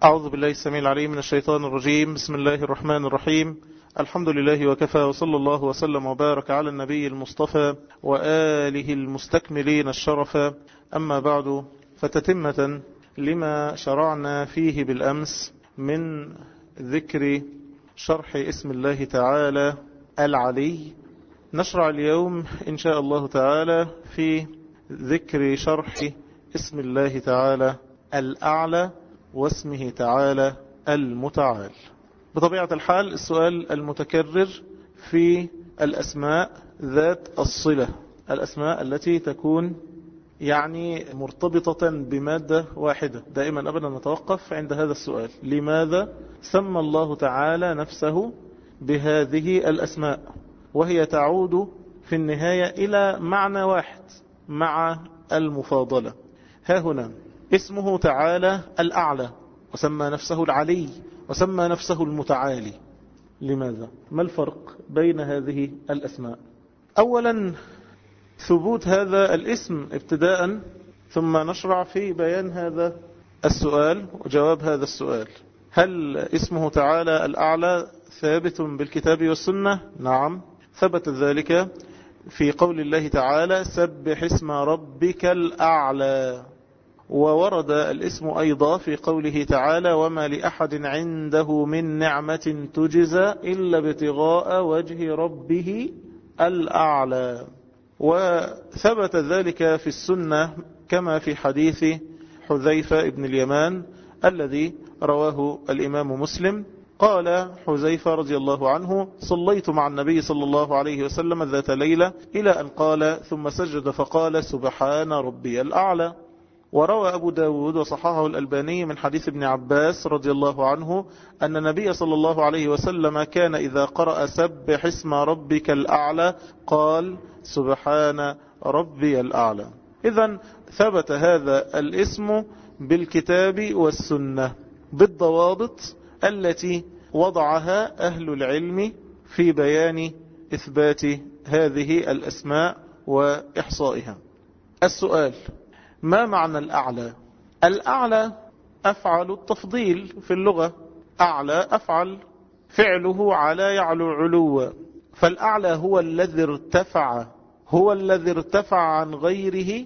أعوذ بالله السميع العليم من الشيطان الرجيم بسم الله الرحمن الرحيم الحمد لله وكفى وصلى الله وسلم وبارك على النبي المصطفى وآله المستكملين الشرف أما بعد فتتمة لما شرعنا فيه بالأمس من ذكر شرح اسم الله تعالى العلي نشرع اليوم إن شاء الله تعالى في ذكر شرح اسم الله تعالى الأعلى واسمه تعالى المتعال بطبيعة الحال السؤال المتكرر في الأسماء ذات الصلة الأسماء التي تكون يعني مرتبطة بمادة واحدة دائما أبدا نتوقف عند هذا السؤال لماذا سمى الله تعالى نفسه بهذه الأسماء وهي تعود في النهاية إلى معنى واحد مع المفاضلة ها هنا اسمه تعالى الأعلى وسمى نفسه العلي وسمى نفسه المتعالي لماذا؟ ما الفرق بين هذه الأسماء أولا ثبوت هذا الاسم ابتداء ثم نشرع في بيان هذا السؤال وجواب هذا السؤال هل اسمه تعالى الأعلى ثابت بالكتاب والسنة؟ نعم ثبت ذلك في قول الله تعالى سبح اسم ربك الأعلى وورد الاسم أيضا في قوله تعالى وما لأحد عنده من نعمة تجزى إلا ابتغاء وجه ربه الأعلى وثبت ذلك في السنة كما في حديث حذيفة ابن اليمان الذي رواه الإمام مسلم قال حذيفة رضي الله عنه صليت مع النبي صلى الله عليه وسلم ذات ليلة إلى أن قال ثم سجد فقال سبحان ربي الأعلى وروى أبو داود وصححه الألباني من حديث ابن عباس رضي الله عنه أن النبي صلى الله عليه وسلم كان إذا قرأ سبح اسم ربك الأعلى قال سبحان ربي الأعلى إذا ثبت هذا الاسم بالكتاب والسنة بالضوابط التي وضعها أهل العلم في بيان إثبات هذه الأسماء وإحصائها السؤال ما معنى الأعلى الأعلى أفعل التفضيل في اللغة أعلى أفعل فعله على يعلو علوا فالأعلى هو الذي ارتفع هو الذي ارتفع عن غيره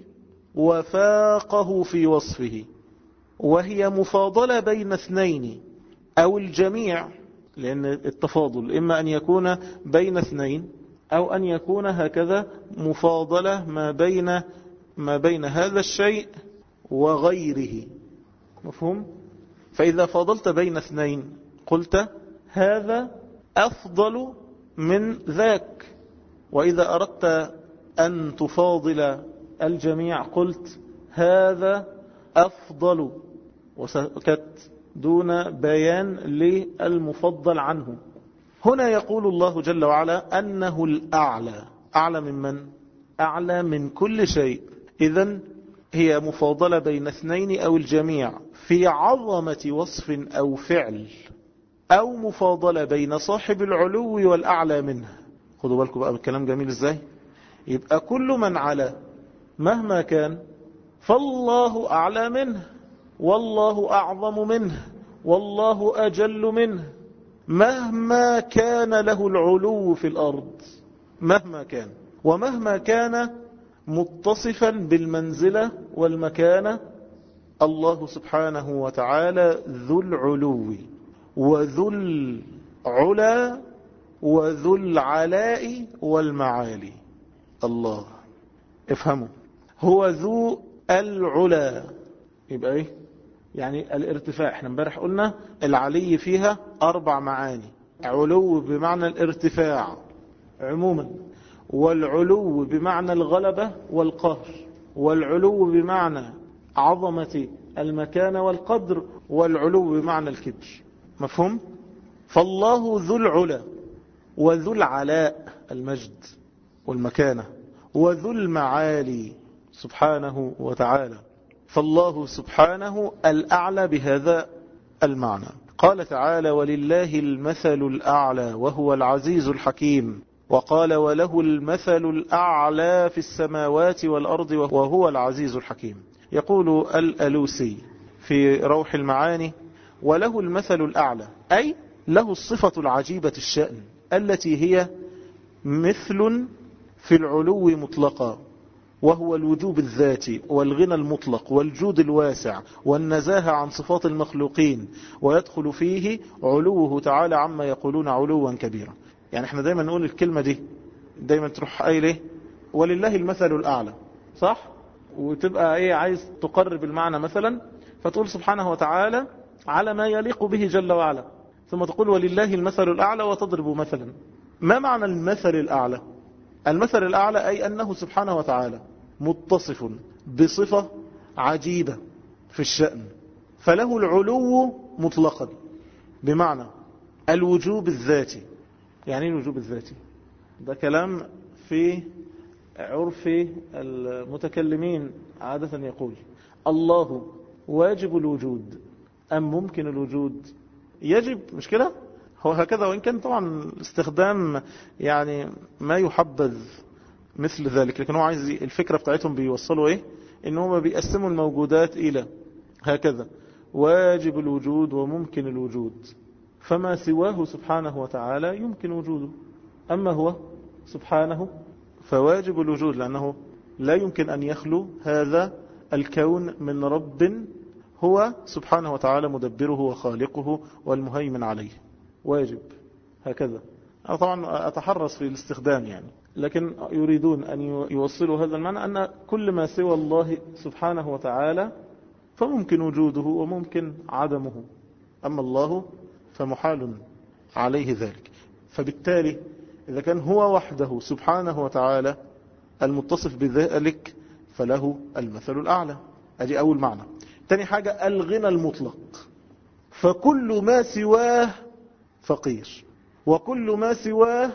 وفاقه في وصفه وهي مفاضلة بين اثنين أو الجميع لأن التفاضل إما أن يكون بين اثنين أو أن يكون هكذا مفاضلة ما بين ما بين هذا الشيء وغيره مفهوم فإذا فاضلت بين اثنين قلت هذا أفضل من ذاك وإذا أردت أن تفاضل الجميع قلت هذا أفضل وسكت دون بيان للمفضل عنه هنا يقول الله جل وعلا أنه الأعلى أعلى من من؟ أعلى من كل شيء إذا هي مفاضلة بين اثنين أو الجميع في عظمة وصف أو فعل أو مفاضلة بين صاحب العلو والأعلى منه خدوا بالكم بقى بالكلام جميل إزاي يبقى كل من على مهما كان فالله أعلى منه والله أعظم منه والله أجل منه مهما كان له العلو في الأرض مهما كان ومهما كان متصفا بالمنزلة والمكانة الله سبحانه وتعالى ذو العلو وذو العلا وذو العلاء والمعالي الله افهموا هو ذو العلا يبقى ايه يعني الارتفاع احنا امبارح قلنا العلي فيها اربع معاني علو بمعنى الارتفاع عموما والعلو بمعنى الغلبة والقهر والعلو بمعنى عظمة المكان والقدر والعلو بمعنى الكبر مفهوم؟ فالله ذو العلا وذو العلاء المجد والمكانة وذو المعالي سبحانه وتعالى فالله سبحانه الأعلى بهذا المعنى قال تعالى ولله المثل الأعلى وهو العزيز الحكيم وقال وله المثل الأعلى في السماوات والأرض وهو العزيز الحكيم يقول الألوسي في روح المعاني وله المثل الأعلى أي له الصفة العجيبة الشأن التي هي مثل في العلو مطلقا وهو الوجوب الذاتي والغنى المطلق والجود الواسع والنزاهة عن صفات المخلوقين ويدخل فيه علوه تعالى عما يقولون علوا كبيرا يعني احنا دايما نقول الكلمة دي دايما تروح قايل ولله المثل الأعلى صح وتبقى ايه عايز تقرب المعنى مثلا فتقول سبحانه وتعالى على ما يليق به جل وعلا ثم تقول ولله المثل الأعلى وتضرب مثلا ما معنى المثل الأعلى المثل الأعلى أي أنه سبحانه وتعالى متصف بصفة عجيبة في الشأن فله العلو مطلقا بمعنى الوجوب الذاتي يعني ايه الوجوب الذاتي ده كلام في عرف المتكلمين عادة يقول الله واجب الوجود أم ممكن الوجود يجب مش كده هو هكذا وإن كان طبعا استخدام يعني ما يحبذ مثل ذلك لكن هو عايز الفكرة بتاعتهم بيوصلوا ايه ان هم بيقسموا الموجودات الى هكذا واجب الوجود وممكن الوجود فما سواه سبحانه وتعالى يمكن وجوده أما هو سبحانه فواجب الوجود لأنه لا يمكن أن يخلو هذا الكون من رب هو سبحانه وتعالى مدبره وخالقه والمهيمن عليه واجب هكذا أنا طبعا أتحرص في الاستخدام يعني لكن يريدون أن يوصلوا هذا المعنى أن كل ما سوى الله سبحانه وتعالى فممكن وجوده وممكن عدمه أما الله فمحال عليه ذلك فبالتالي إذا كان هو وحده سبحانه وتعالى المتصف بذلك فله المثل الأعلى أدي أول معنى تاني حاجة الغنى المطلق فكل ما سواه فقير وكل ما سواه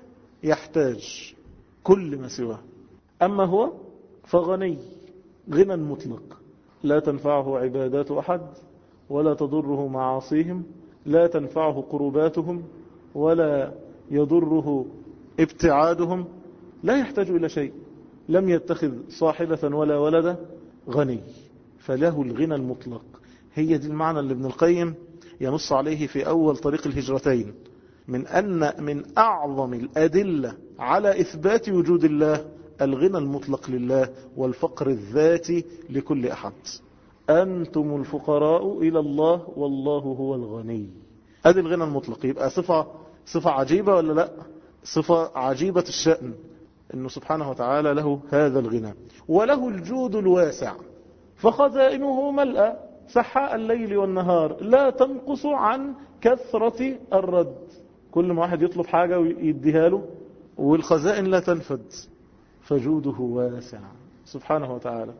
يحتاج كل ما سواه أما هو فغني غنى مطلق لا تنفعه عبادات أحد ولا تضره معاصيهم لا تنفعه قرباتهم ولا يضره ابتعادهم لا يحتاج إلى شيء لم يتخذ صاحبة ولا ولدا غني فله الغنى المطلق هي دي المعنى اللي ابن القيم ينص عليه في أول طريق الهجرتين من أن من أعظم الأدلة على إثبات وجود الله الغنى المطلق لله والفقر الذاتي لكل أحد أنتم الفقراء إلى الله والله هو الغني هذه الغنى المطلق يبقى صفة, صفة عجيبة ولا لا صفة عجيبة الشأن أنه سبحانه وتعالى له هذا الغنى وله الجود الواسع فخزائنه ملأ سحاء الليل والنهار لا تنقص عن كثرة الرد كل ما واحد يطلب حاجة ويديها له والخزائن لا تنفد فجوده واسع سبحانه وتعالى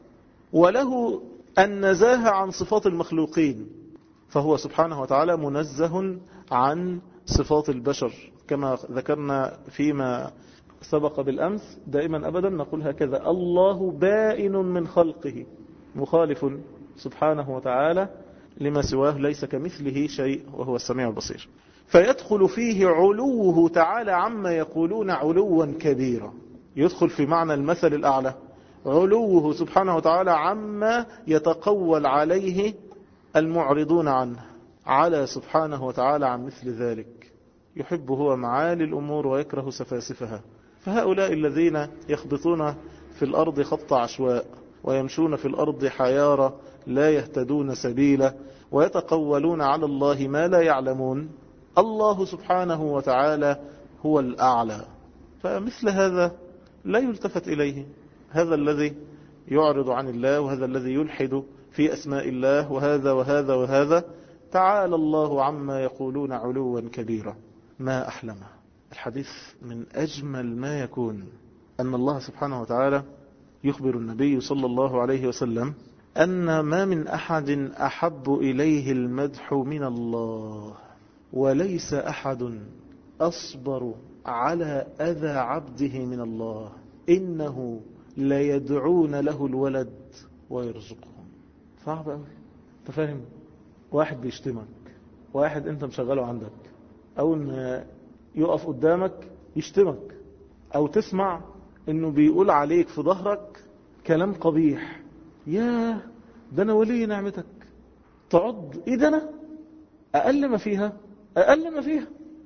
وله النزاهة عن صفات المخلوقين فهو سبحانه وتعالى منزه عن صفات البشر كما ذكرنا فيما سبق بالأمس دائما أبدا نقول هكذا الله بائن من خلقه مخالف سبحانه وتعالى لما سواه ليس كمثله شيء وهو السميع البصير فيدخل فيه علوه تعالى عما يقولون علوا كبيرا يدخل في معنى المثل الأعلى علوه سبحانه وتعالى عما يتقول عليه المعرضون عنه على سبحانه وتعالى عن مثل ذلك يحب هو معالي الأمور ويكره سفاسفها فهؤلاء الذين يخبطون في الأرض خط عشواء ويمشون في الأرض حيارى لا يهتدون سبيلا ويتقولون على الله ما لا يعلمون الله سبحانه وتعالى هو الأعلى فمثل هذا لا يلتفت إليه هذا الذي يعرض عن الله وهذا الذي يلحد في أسماء الله وهذا وهذا وهذا تعالى الله عما يقولون علوا كبيرا ما أحلمه الحديث من أجمل ما يكون أن الله سبحانه وتعالى يخبر النبي صلى الله عليه وسلم أن ما من أحد أحب إليه المدح من الله وليس أحد أصبر على أذى عبده من الله إنه ليدعون له الولد ويرزقهم صعب قوي انت فاهم واحد بيشتمك واحد انت مشغله عندك او ان يقف قدامك يشتمك او تسمع انه بيقول عليك في ظهرك كلام قبيح يا ده انا ولي نعمتك تعض ايه ده انا أقل ما فيها أقل ما فيها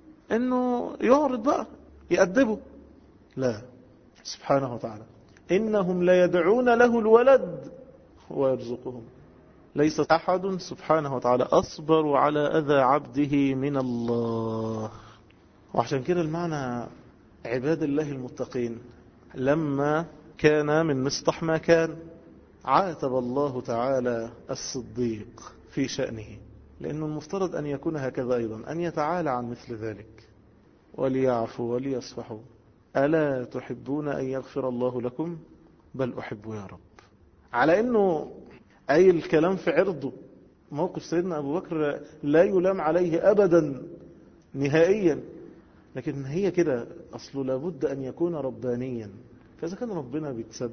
إنه يعرض بقى يأدبه لا سبحانه وتعالى إنهم ليدعون له الولد ويرزقهم ليس أحد سبحانه وتعالى أصبر على أذى عبده من الله وعشان كده المعنى عباد الله المتقين لما كان من مصطح ما كان عاتب الله تعالى الصديق في شأنه لأنه المفترض أن يكون هكذا أيضا أن يتعالى عن مثل ذلك وليعفوا وليصفحوا ألا تحبون أن يغفر الله لكم بل أحب يا رب على أنه أي الكلام في عرضه موقف سيدنا أبو بكر لا يلام عليه أبدا نهائيا لكن هي كده أصله لابد أن يكون ربانيا فإذا كان ربنا بيتسب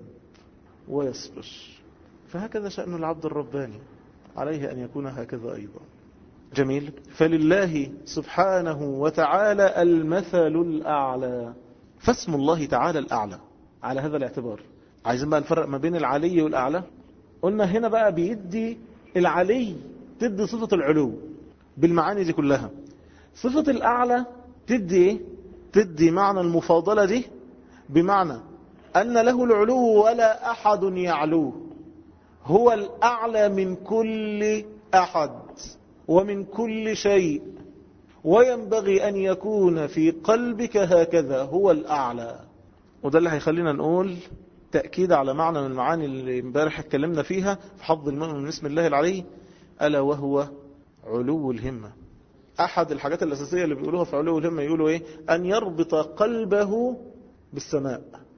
ويصبر فهكذا شأن العبد الرباني عليه أن يكون هكذا أيضا جميل فلله سبحانه وتعالى المثل الأعلى فاسم الله تعالى الأعلى على هذا الاعتبار عايزين بقى نفرق ما بين العلي والأعلى قلنا هنا بقى بيدي العلي تدي صفة العلو بالمعاني دي كلها صفة الأعلى تدي ايه تدي معنى المفاضلة دي بمعنى أن له العلو ولا أحد يعلوه هو الأعلى من كل أحد ومن كل شيء وينبغي أن يكون في قلبك هكذا هو الأعلى وده اللي هيخلينا نقول تأكيد على معنى من المعاني اللي امبارح اتكلمنا فيها في حظ المؤمن من اسم الله العلي ألا وهو علو الهمة أحد الحاجات الأساسية اللي بيقولوها في علو الهمة يقولوا إيه أن يربط قلبه بالسماء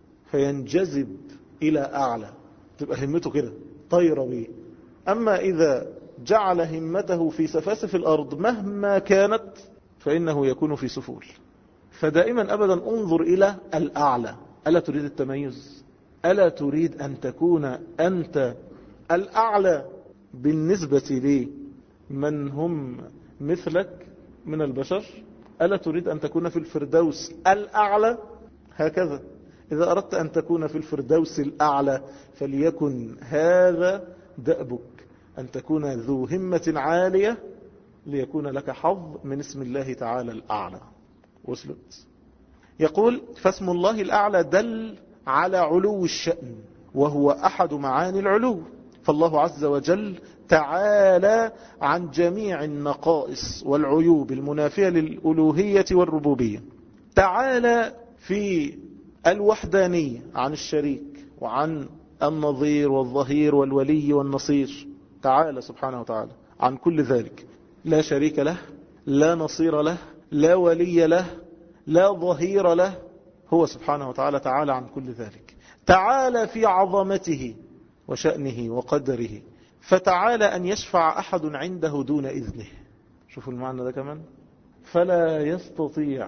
فينجذب إلى أعلى تبقى همته كده طايرة بيه أما إذا جعل همته في سفاسف الأرض مهما كانت فإنه يكون في سفول فدائما أبدا انظر إلى الأعلى ألا تريد التميز ألا تريد أن تكون أنت الأعلى بالنسبة لي من هم مثلك من البشر ألا تريد أن تكون في الفردوس الأعلى هكذا إذا أردت أن تكون في الفردوس الأعلى فليكن هذا دأبك أن تكون ذو همة عالية ليكون لك حظ من اسم الله تعالى الأعلى وصلت يقول فاسم الله الأعلى دل على علو الشأن وهو أحد معاني العلو فالله عز وجل تعالى عن جميع النقائص والعيوب المنافية للألوهية والربوبية تعالى في الوحدانية عن الشريك وعن النظير والظهير والولي والنصير تعالى سبحانه وتعالى عن كل ذلك لا شريك له لا نصير له لا ولي له لا ظهير له هو سبحانه وتعالى تعالى عن كل ذلك تعالى في عظمته وشأنه وقدره فتعالى أن يشفع أحد عنده دون إذنه شوفوا المعنى ده كمان فلا يستطيع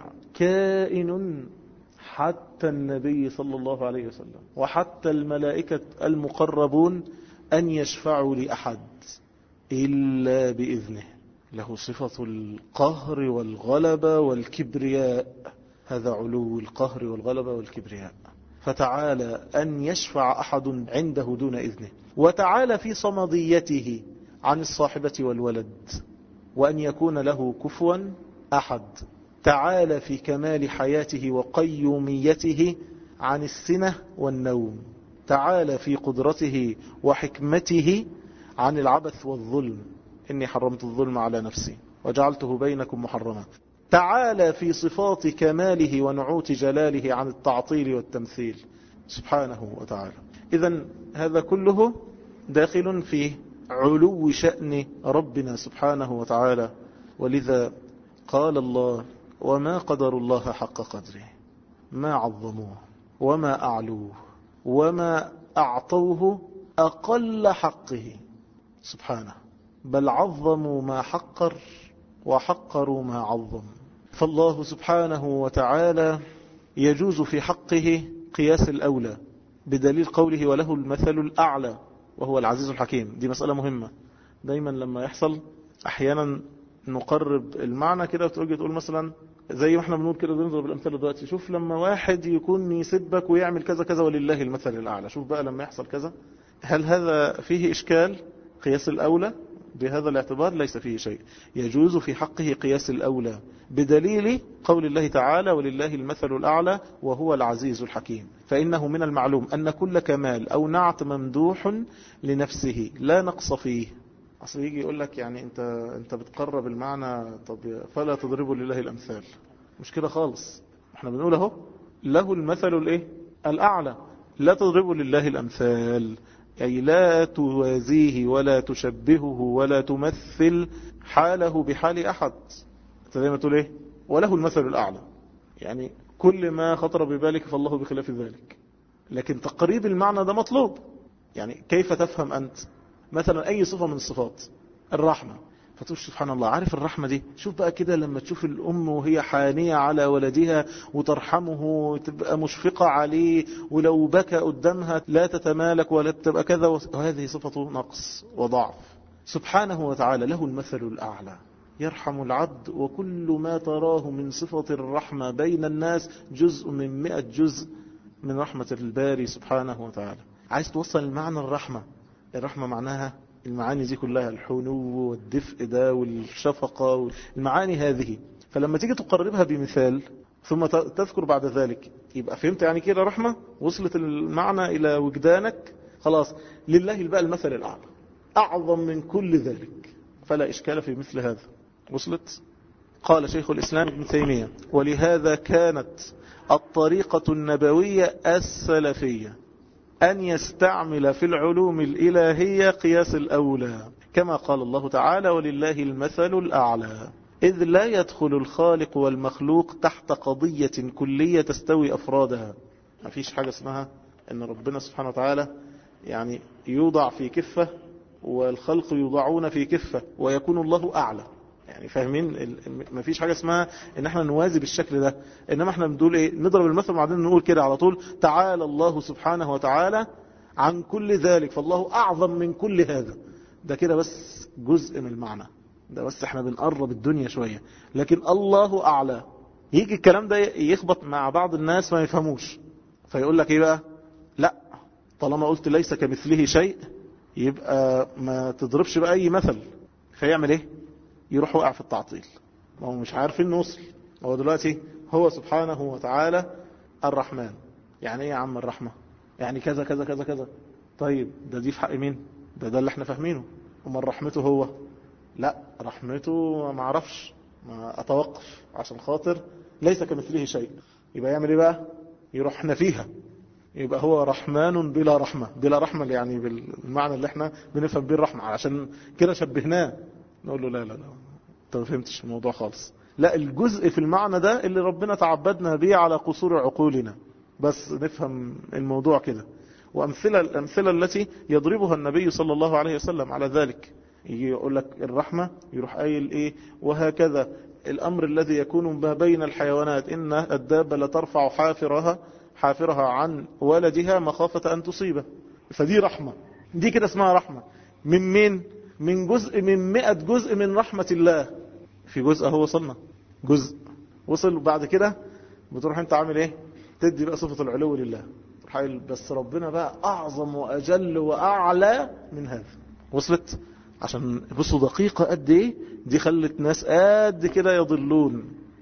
كائن حتى النبي صلى الله عليه وسلم وحتى الملائكة المقربون أن يشفعوا لأحد إلا بإذنه له صفة القهر والغلبة والكبرياء هذا علو القهر والغلبة والكبرياء فتعالى أن يشفع أحد عنده دون إذنه وتعالى في صمديته عن الصاحبة والولد وأن يكون له كفوا أحد تعالى في كمال حياته وقيوميته عن السنة والنوم تعالى في قدرته وحكمته عن العبث والظلم إني حرمت الظلم على نفسي وجعلته بينكم محرما تعالى في صفات كماله ونعوت جلاله عن التعطيل والتمثيل سبحانه وتعالى إذا هذا كله داخل في علو شأن ربنا سبحانه وتعالى ولذا قال الله وما قدر الله حق قدره ما عظموه وما أعلوه وما أعطوه أقل حقه سبحانه بل عظموا ما حقر وحقروا ما عظم فالله سبحانه وتعالى يجوز في حقه قياس الأولى بدليل قوله وله المثل الأعلى وهو العزيز الحكيم دي مسألة مهمة دايما لما يحصل أحيانا نقرب المعنى كده وتقول تقول مثلا زي ما احنا بنقول كده بنضرب الأمثلة دلوقتي شوف لما واحد يكون يسبك ويعمل كذا كذا ولله المثل الأعلى شوف بقى لما يحصل كذا هل هذا فيه إشكال قياس الأولى بهذا الاعتبار ليس فيه شيء يجوز في حقه قياس الأولى بدليل قول الله تعالى ولله المثل الأعلى وهو العزيز الحكيم فإنه من المعلوم أن كل كمال أو نعت ممدوح لنفسه لا نقص فيه أصل يجي يقول لك يعني أنت, أنت بتقرب المعنى طب فلا تضربوا لله الأمثال مش كده خالص احنا بنقول اهو له المثل الايه الاعلى لا تضربوا لله الامثال اي لا توازيه ولا تشبهه ولا تمثل حاله بحال احد انت زي ما تقول ايه وله المثل الاعلى يعني كل ما خطر ببالك فالله بخلاف ذلك لكن تقريب المعنى ده مطلوب يعني كيف تفهم انت مثلا اي صفة من الصفات الرحمة فتقول سبحان الله عارف الرحمة دي شوف بقى كده لما تشوف الأم وهي حانية على ولدها وترحمه وتبقى مشفقة عليه ولو بكى قدامها لا تتمالك ولا تبقى كذا وهذه صفة نقص وضعف سبحانه وتعالى له المثل الأعلى يرحم العبد وكل ما تراه من صفة الرحمة بين الناس جزء من مئة جزء من رحمة الباري سبحانه وتعالى عايز توصل المعنى الرحمة الرحمة معناها المعاني دي كلها الحنو والدفء ده والشفقة المعاني هذه فلما تيجي تقربها بمثال ثم تذكر بعد ذلك يبقى فهمت يعني كده رحمة وصلت المعنى إلى وجدانك خلاص لله بقى المثل الأعلى أعظم من كل ذلك فلا إشكال في مثل هذا وصلت قال شيخ الإسلام ابن تيمية ولهذا كانت الطريقة النبوية السلفية أن يستعمل في العلوم الإلهية قياس الأولى كما قال الله تعالى ولله المثل الأعلى إذ لا يدخل الخالق والمخلوق تحت قضية كلية تستوي أفرادها ما فيش حاجة اسمها أن ربنا سبحانه وتعالى يعني يوضع في كفة والخلق يوضعون في كفة ويكون الله أعلى يعني فاهمين ما فيش حاجة اسمها ان احنا نوازي بالشكل ده انما احنا بنقول ايه نضرب المثل وبعدين نقول كده على طول تعالى الله سبحانه وتعالى عن كل ذلك فالله اعظم من كل هذا ده كده بس جزء من المعنى ده بس احنا بنقرب الدنيا شوية لكن الله اعلى يجي الكلام ده يخبط مع بعض الناس ما يفهموش فيقول لك ايه بقى لا طالما قلت ليس كمثله شيء يبقى ما تضربش بأي مثل فيعمل ايه يروح وقع في التعطيل ما هو مش عارف انه وصل هو دلوقتي هو سبحانه وتعالى الرحمن يعني ايه يا عم الرحمة يعني كذا كذا كذا كذا طيب ده دي في حق مين ده ده اللي احنا فاهمينه ومن رحمته هو لا رحمته ما اعرفش ما اتوقف عشان خاطر ليس كمثله شيء يبقى يعمل ايه بقى يروح نفيها يبقى هو رحمن بلا رحمة بلا رحمة يعني بالمعنى اللي احنا بنفهم بيه الرحمة عشان كده شبهناه نقول له لا لا لا انت ما فهمتش الموضوع خالص لا الجزء في المعنى ده اللي ربنا تعبدنا به على قصور عقولنا بس نفهم الموضوع كده وأمثلة الأمثلة التي يضربها النبي صلى الله عليه وسلم على ذلك يجي يقول لك الرحمة يروح قايل إيه وهكذا الأمر الذي يكون ما بين الحيوانات إن الدابة لترفع حافرها حافرها عن ولدها مخافة أن تصيبه فدي رحمة دي كده اسمها رحمة من مين من جزء من مئة جزء من رحمة الله في جزء هو وصلنا جزء وصل بعد كده بتروح انت عامل ايه تدي بقى صفة العلو لله حيل بس ربنا بقى اعظم واجل واعلى من هذا وصلت عشان بصوا دقيقة قد ايه دي خلت ناس قد كده يضلون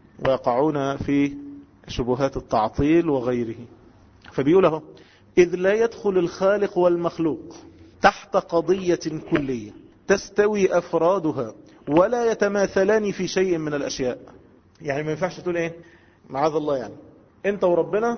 ويقعون في شبهات التعطيل وغيره فبيقول اهو إذ لا يدخل الخالق والمخلوق تحت قضية كلية تستوي أفرادها ولا يتماثلان في شيء من الأشياء يعني ما ينفعش تقول إيه معاذ الله يعني أنت وربنا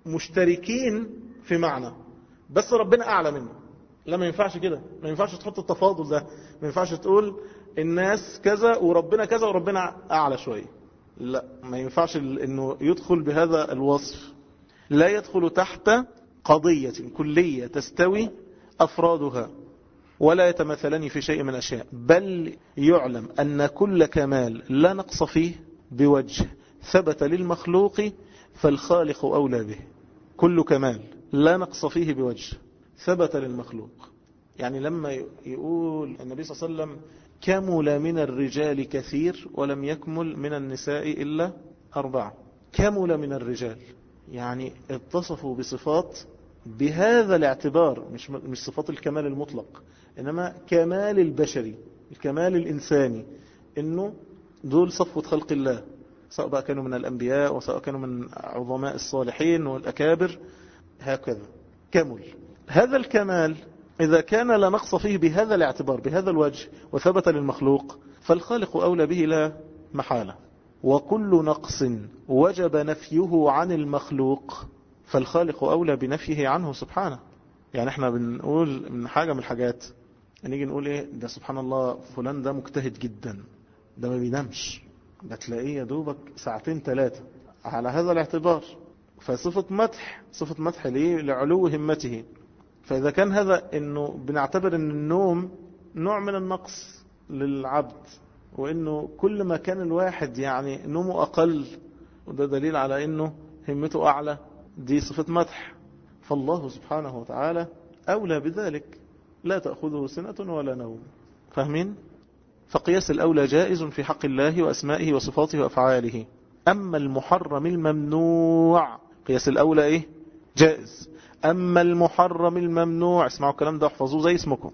مشتركين في معنى بس ربنا أعلى منه لا ما ينفعش كده ما ينفعش تحط التفاضل ده ما ينفعش تقول الناس كذا وربنا كذا وربنا أعلى شوية لا ما ينفعش انه يدخل بهذا الوصف لا يدخل تحت قضية كلية تستوي أفرادها ولا يتمثلان في شيء من الأشياء بل يعلم أن كل كمال لا نقص فيه بوجه ثبت للمخلوق فالخالق أولى به كل كمال لا نقص فيه بوجه ثبت للمخلوق يعني لما يقول النبي صلى الله عليه وسلم كمل من الرجال كثير ولم يكمل من النساء إلا أربعة كمل من الرجال يعني اتصفوا بصفات بهذا الاعتبار مش مش صفات الكمال المطلق إنما كمال البشري الكمال الإنساني إنه دول صفوة خلق الله سواء بقى كانوا من الأنبياء وسواء كانوا من عظماء الصالحين والأكابر هكذا كمل هذا الكمال إذا كان لا نقص فيه بهذا الاعتبار بهذا الوجه وثبت للمخلوق فالخالق أولى به لا محالة وكل نقص وجب نفيه عن المخلوق فالخالق أولى بنفيه عنه سبحانه يعني احنا بنقول من حاجة من الحاجات نيجي نقول ايه ده سبحان الله فلان ده مجتهد جدا ده ما بينامش ده تلاقيه يا دوبك ساعتين ثلاثة على هذا الاعتبار فصفة مدح صفة مدح ليه لعلو همته فإذا كان هذا انه بنعتبر ان النوم نوع من النقص للعبد وانه كل ما كان الواحد يعني نومه اقل وده دليل على انه همته اعلى دي صفة مدح فالله سبحانه وتعالى اولى بذلك لا تأخذه سنة ولا نوم فاهمين؟ فقياس الأولى جائز في حق الله وأسمائه وصفاته وأفعاله أما المحرم الممنوع قياس الأولى إيه؟ جائز أما المحرم الممنوع اسمعوا الكلام ده احفظوه زي اسمكم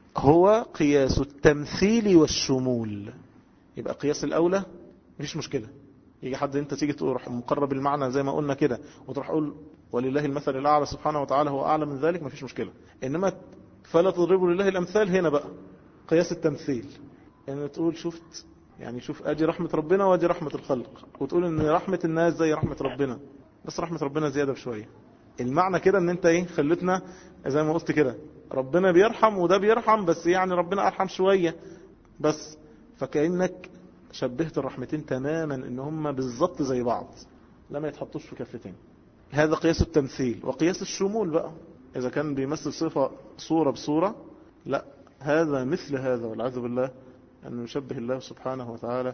هو قياس التمثيل والشمول يبقى قياس الأولى مفيش مشكلة يجي حد انت تيجي تروح مقرب المعنى زي ما قلنا كده وتروح قول ولله المثل الأعلى سبحانه وتعالى هو أعلى من ذلك مفيش مشكلة إنما فلا تضربوا لله الأمثال هنا بقى قياس التمثيل يعني تقول شفت يعني شوف ادي رحمة ربنا وادي رحمة الخلق وتقول ان رحمة الناس زي رحمة ربنا بس رحمة ربنا زيادة بشوية المعنى كده ان انت ايه خلتنا زي ما قلت كده ربنا بيرحم وده بيرحم بس يعني ربنا ارحم شوية بس فكأنك شبهت الرحمتين تماما ان هم بالظبط زي بعض لما يتحطوش في كفتين هذا قياس التمثيل وقياس الشمول بقى اذا كان بيمثل صفة صورة بصورة لا هذا مثل هذا والعياذ بالله أن يشبه الله سبحانه وتعالى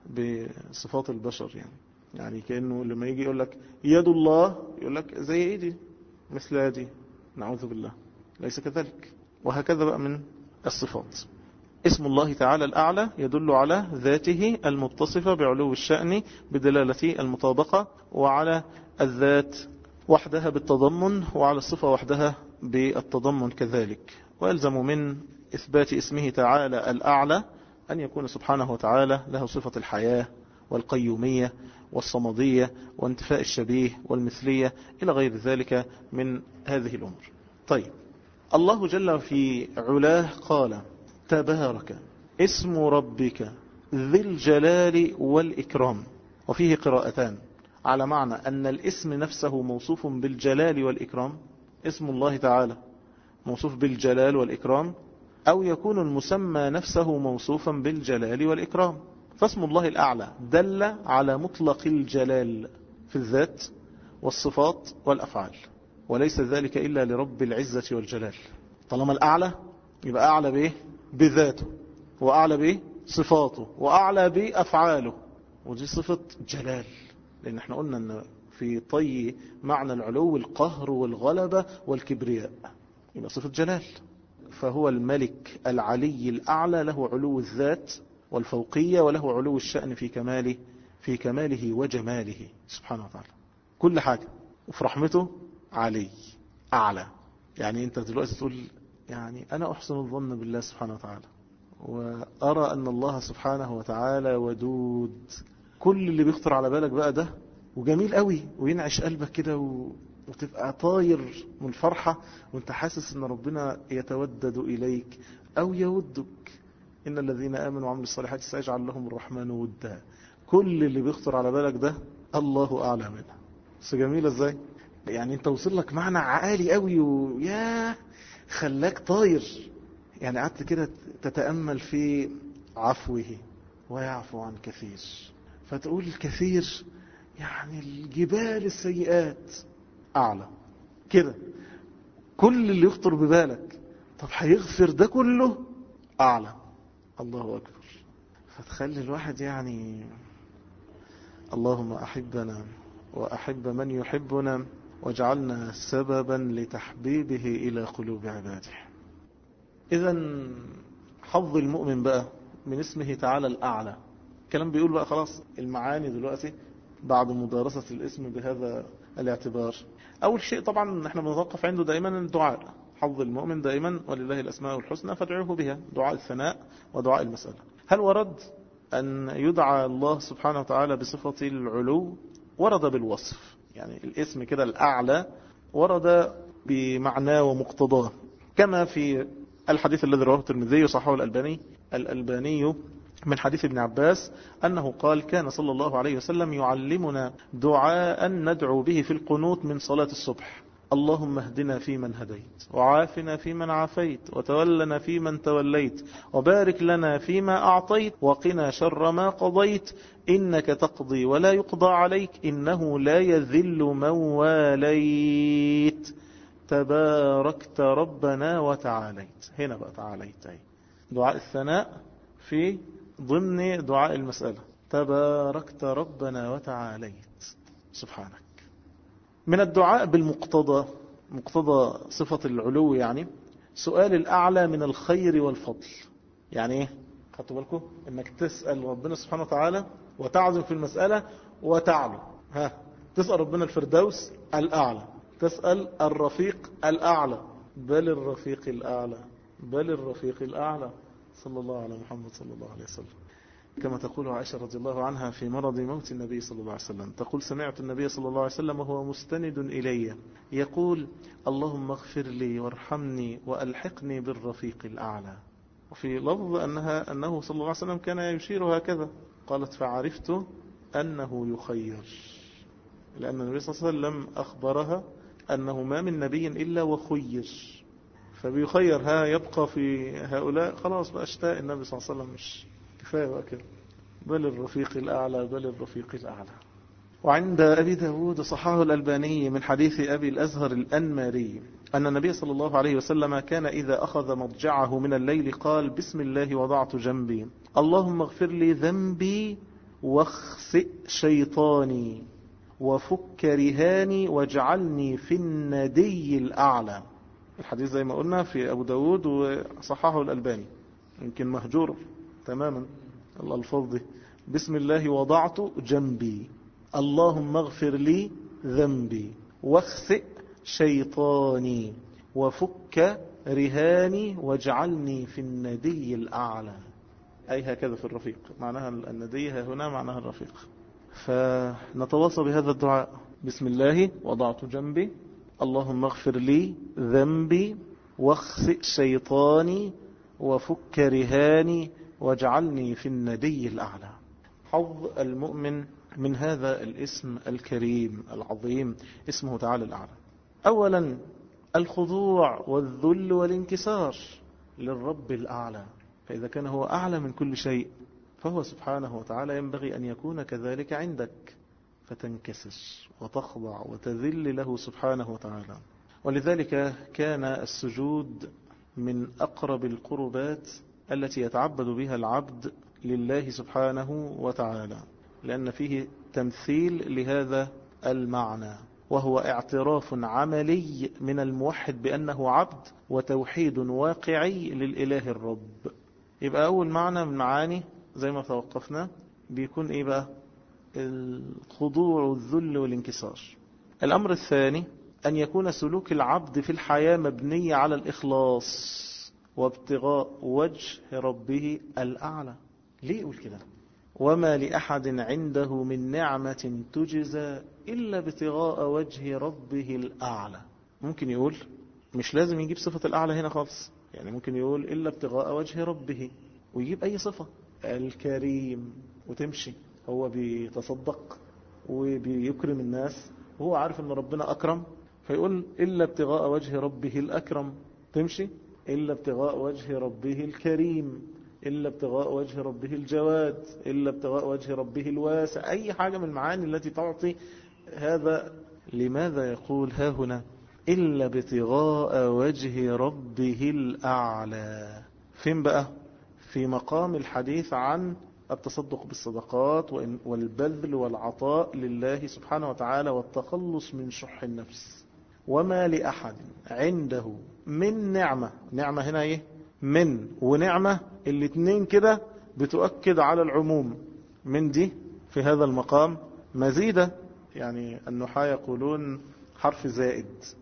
بصفات البشر يعني يعني كأنه لما يجي يقول لك يد الله يقول لك زي ايدي مثل يدي نعوذ بالله ليس كذلك وهكذا بقى من الصفات اسم الله تعالى الأعلى يدل على ذاته المتصفة بعلو الشأن بدلالة المطابقة وعلى الذات وحدها بالتضمن وعلى الصفة وحدها بالتضمن كذلك ويلزم من إثبات اسمه تعالى الأعلى أن يكون سبحانه وتعالى له صفة الحياة والقيومية والصمدية وانتفاء الشبيه والمثلية إلى غير ذلك من هذه الأمور طيب الله جل في علاه قال تبارك اسم ربك ذي الجلال والإكرام وفيه قراءتان على معنى أن الاسم نفسه موصوف بالجلال والإكرام اسم الله تعالى موصوف بالجلال والإكرام أو يكون المسمى نفسه موصوفا بالجلال والإكرام فاسم الله الأعلى دل على مطلق الجلال في الذات والصفات والأفعال وليس ذلك إلا لرب العزة والجلال طالما الأعلى يبقى أعلى بإيه بذاته وأعلى بإيه صفاته وأعلى بأفعاله ودي صفة جلال لأن احنا قلنا أن في طي معنى العلو القهر والغلبة والكبرياء يبقى صفة جلال فهو الملك العلي الأعلى له علو الذات والفوقية وله علو الشأن في كماله في كماله وجماله سبحانه وتعالى كل حاجة وفي رحمته علي أعلى يعني أنت دلوقتي تقول يعني أنا أحسن الظن بالله سبحانه وتعالى وأرى أن الله سبحانه وتعالى ودود كل اللي بيخطر على بالك بقى ده وجميل قوي وينعش قلبك كده و... وتبقى طاير من الفرحة وانت حاسس ان ربنا يتودد إليك أو يودك إن الذين آمنوا وعملوا الصالحات سيجعل لهم الرحمن ودا كل اللي بيخطر على بالك ده الله أعلى منه بس جميلة ازاي يعني انت وصل لك معنى عالي قوي ويا خلاك طاير يعني قعدت كده تتأمل في عفوه ويعفو عن كثير فتقول الكثير يعني الجبال السيئات أعلى كده كل اللي يخطر ببالك طب هيغفر ده كله أعلى الله أكبر فتخلي الواحد يعني اللهم أحبنا وأحب من يحبنا واجعلنا سببا لتحبيبه إلى قلوب عباده إذا حظ المؤمن بقى من اسمه تعالى الأعلى الكلام بيقول بقى خلاص المعاني دلوقتي بعد مدارسة الاسم بهذا الاعتبار أول شيء طبعا احنا بنتوقف عنده دائما الدعاء حظ المؤمن دائما ولله الأسماء الحسنى فادعوه بها دعاء الثناء ودعاء المسألة هل ورد أن يدعى الله سبحانه وتعالى بصفة العلو ورد بالوصف يعني الاسم كده الأعلى ورد بمعناه ومقتضاه كما في الحديث الذي رواه الترمذي وصححه الألباني الألباني من حديث ابن عباس أنه قال كان صلى الله عليه وسلم يعلمنا دعاء ندعو به في القنوت من صلاة الصبح اللهم اهدنا فيمن هديت وعافنا فيمن عافيت وتولنا فيمن توليت وبارك لنا فيما أعطيت وقنا شر ما قضيت إنك تقضي ولا يقضى عليك إنه لا يذل من واليت تباركت ربنا وتعاليت هنا بقى تعاليت أي دعاء الثناء في ضمن دعاء المسألة تباركت ربنا وتعاليت سبحانك من الدعاء بالمقتضى مقتضى صفة العلو يعني سؤال الأعلى من الخير والفضل يعني ايه خدتوا بالكم انك تسأل ربنا سبحانه وتعالى وتعزم في المسألة وتعلو ها تسأل ربنا الفردوس الأعلى تسأل الرفيق الأعلى بل الرفيق الأعلى بل الرفيق الأعلى صلى الله على محمد صلى الله عليه وسلم كما تقول عائشة رضي الله عنها في مرض موت النبي صلى الله عليه وسلم تقول سمعت النبي صلى الله عليه وسلم وهو مستند إلي يقول اللهم اغفر لي وارحمني وألحقني بالرفيق الأعلى وفي لفظ أنها أنه صلى الله عليه وسلم كان يشير هكذا قالت فعرفت أنه يخير لأن النبي صلى الله عليه وسلم أخبرها أنه ما من نبي إلا وخير فبيخير ها يبقى في هؤلاء خلاص بقى اشتاء النبي صلى الله عليه وسلم مش كفاية بقى كده بل الرفيق الأعلى بل الرفيق الأعلى وعند أبي داود صحاه الألباني من حديث أبي الأزهر الأنماري أن النبي صلى الله عليه وسلم كان إذا أخذ مضجعه من الليل قال بسم الله وضعت جنبي اللهم اغفر لي ذنبي واخسئ شيطاني وفك رهاني واجعلني في الندي الأعلى الحديث زي ما قلنا في أبو داود وصححه الألباني يمكن مهجور تماما الألفاظ دي بسم الله وضعت جنبي اللهم اغفر لي ذنبي واخسئ شيطاني وفك رهاني واجعلني في الندي الأعلى أي هكذا في الرفيق معناها الندي هنا معناها الرفيق فنتواصى بهذا الدعاء بسم الله وضعت جنبي اللهم اغفر لي ذنبي واخسئ شيطاني وفك رهاني واجعلني في الندي الأعلى حظ المؤمن من هذا الاسم الكريم العظيم اسمه تعالى الأعلى أولا الخضوع والذل والانكسار للرب الأعلى فإذا كان هو أعلى من كل شيء فهو سبحانه وتعالى ينبغي أن يكون كذلك عندك فتنكسر وتخضع وتذل له سبحانه وتعالى ولذلك كان السجود من أقرب القربات التي يتعبد بها العبد لله سبحانه وتعالى لأن فيه تمثيل لهذا المعنى وهو اعتراف عملي من الموحد بأنه عبد وتوحيد واقعي للإله الرب يبقى أول معنى من معاني زي ما توقفنا بيكون إيه بقى الخضوع والذل والانكسار الأمر الثاني أن يكون سلوك العبد في الحياة مبني على الإخلاص وابتغاء وجه ربه الأعلى ليه يقول كده وما لأحد عنده من نعمة تجزى إلا ابتغاء وجه ربه الأعلى ممكن يقول مش لازم يجيب صفة الأعلى هنا خالص يعني ممكن يقول إلا ابتغاء وجه ربه ويجيب أي صفة الكريم وتمشي هو بيتصدق وبيكرم الناس وهو عارف ان ربنا أكرم فيقول إلا ابتغاء وجه ربه الأكرم تمشي إلا ابتغاء وجه ربه الكريم إلا ابتغاء وجه ربه الجواد إلا ابتغاء وجه ربه الواسع أي حاجة من المعاني التي تعطي هذا لماذا يقول ها هنا إلا ابتغاء وجه ربه الأعلى فين بقى في مقام الحديث عن التصدق بالصدقات والبذل والعطاء لله سبحانه وتعالى والتخلص من شح النفس وما لأحد عنده من نعمة نعمة هنا ايه من ونعمة الاتنين كده بتؤكد على العموم من دي في هذا المقام مزيدة يعني النحاة يقولون حرف زائد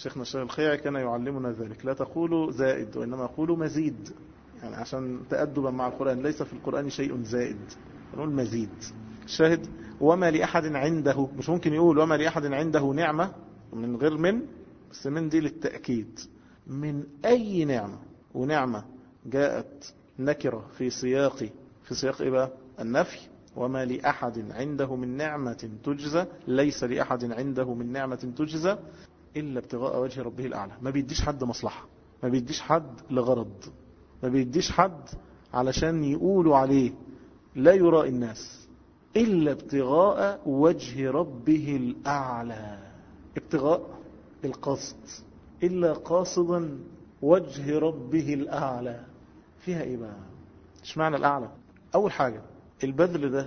شيخنا الشيخ الخيعي كان يعلمنا ذلك لا تقولوا زائد وإنما قولوا مزيد يعني عشان تأدبا مع القرآن ليس في القرآن شيء زائد نقول مزيد الشاهد وما لأحد عنده مش ممكن يقول وما لأحد عنده نعمة من غير من بس من دي للتأكيد من أي نعمة ونعمة جاءت نكرة في سياق في سياق إيه بقى النفي وما لأحد عنده من نعمة تجزى ليس لأحد عنده من نعمة تجزى إلا ابتغاء وجه ربه الأعلى ما بيديش حد مصلحة ما بيديش حد لغرض ما بيديش حد علشان يقولوا عليه لا يرى الناس إلا ابتغاء وجه ربه الأعلى ابتغاء القصد إلا قاصدا وجه ربه الأعلى فيها إيه بقى ايش معنى الأعلى أول حاجة البذل ده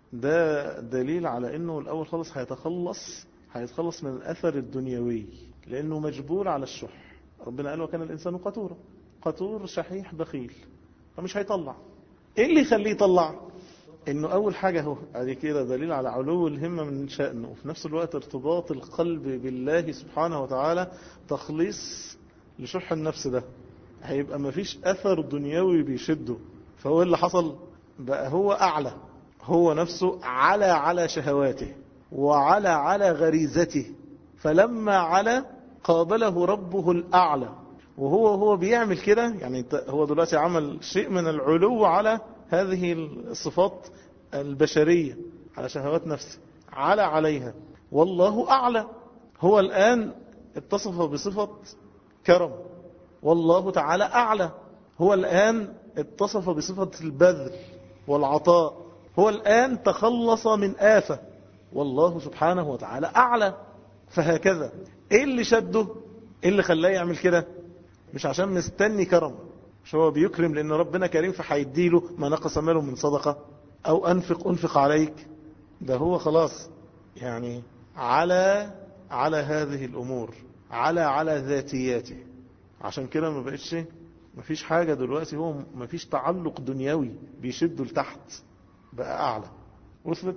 ده دليل على أنه الأول خالص هيتخلص هيتخلص من الأثر الدنيوي لأنه مجبور على الشح ربنا قال وكان الإنسان قتورا قتور شحيح بخيل فمش هيطلع ايه اللي يخليه يطلع انه اول حاجة هو ادي كده دليل على علو الهمة من شأنه وفي نفس الوقت ارتباط القلب بالله سبحانه وتعالى تخليص لشح النفس ده هيبقى مفيش اثر دنيوي بيشده فهو اللي حصل بقى هو اعلى هو نفسه على على شهواته وعلى على غريزته فلما على قابله ربه الأعلى وهو هو بيعمل كده يعني هو دلوقتي عمل شيء من العلو على هذه الصفات البشرية على شهوات نفسه على عليها والله أعلى هو الآن اتصف بصفة كرم والله تعالى أعلى هو الآن اتصف بصفة البذل والعطاء هو الآن تخلص من آفة والله سبحانه وتعالى أعلى فهكذا ايه اللي شده ايه اللي خلاه يعمل كده مش عشان مستني كرم مش هو بيكرم لان ربنا كريم فهيديله ما نقص ماله من صدقة او انفق انفق عليك ده هو خلاص يعني على على هذه الامور على على ذاتياته عشان كده ما بقتش ما فيش حاجة دلوقتي هو ما فيش تعلق دنيوي بيشده لتحت بقى اعلى وصلت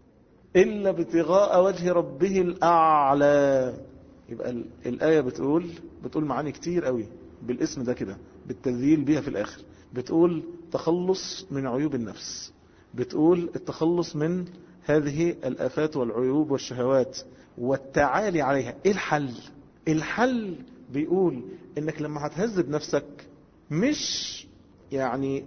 إلا ابتغاء وجه ربه الأعلى يبقى الآية بتقول بتقول معاني كتير قوي بالاسم ده كده بالتذييل بيها في الآخر بتقول تخلص من عيوب النفس بتقول التخلص من هذه الآفات والعيوب والشهوات والتعالي عليها إيه الحل الحل بيقول إنك لما هتهذب نفسك مش يعني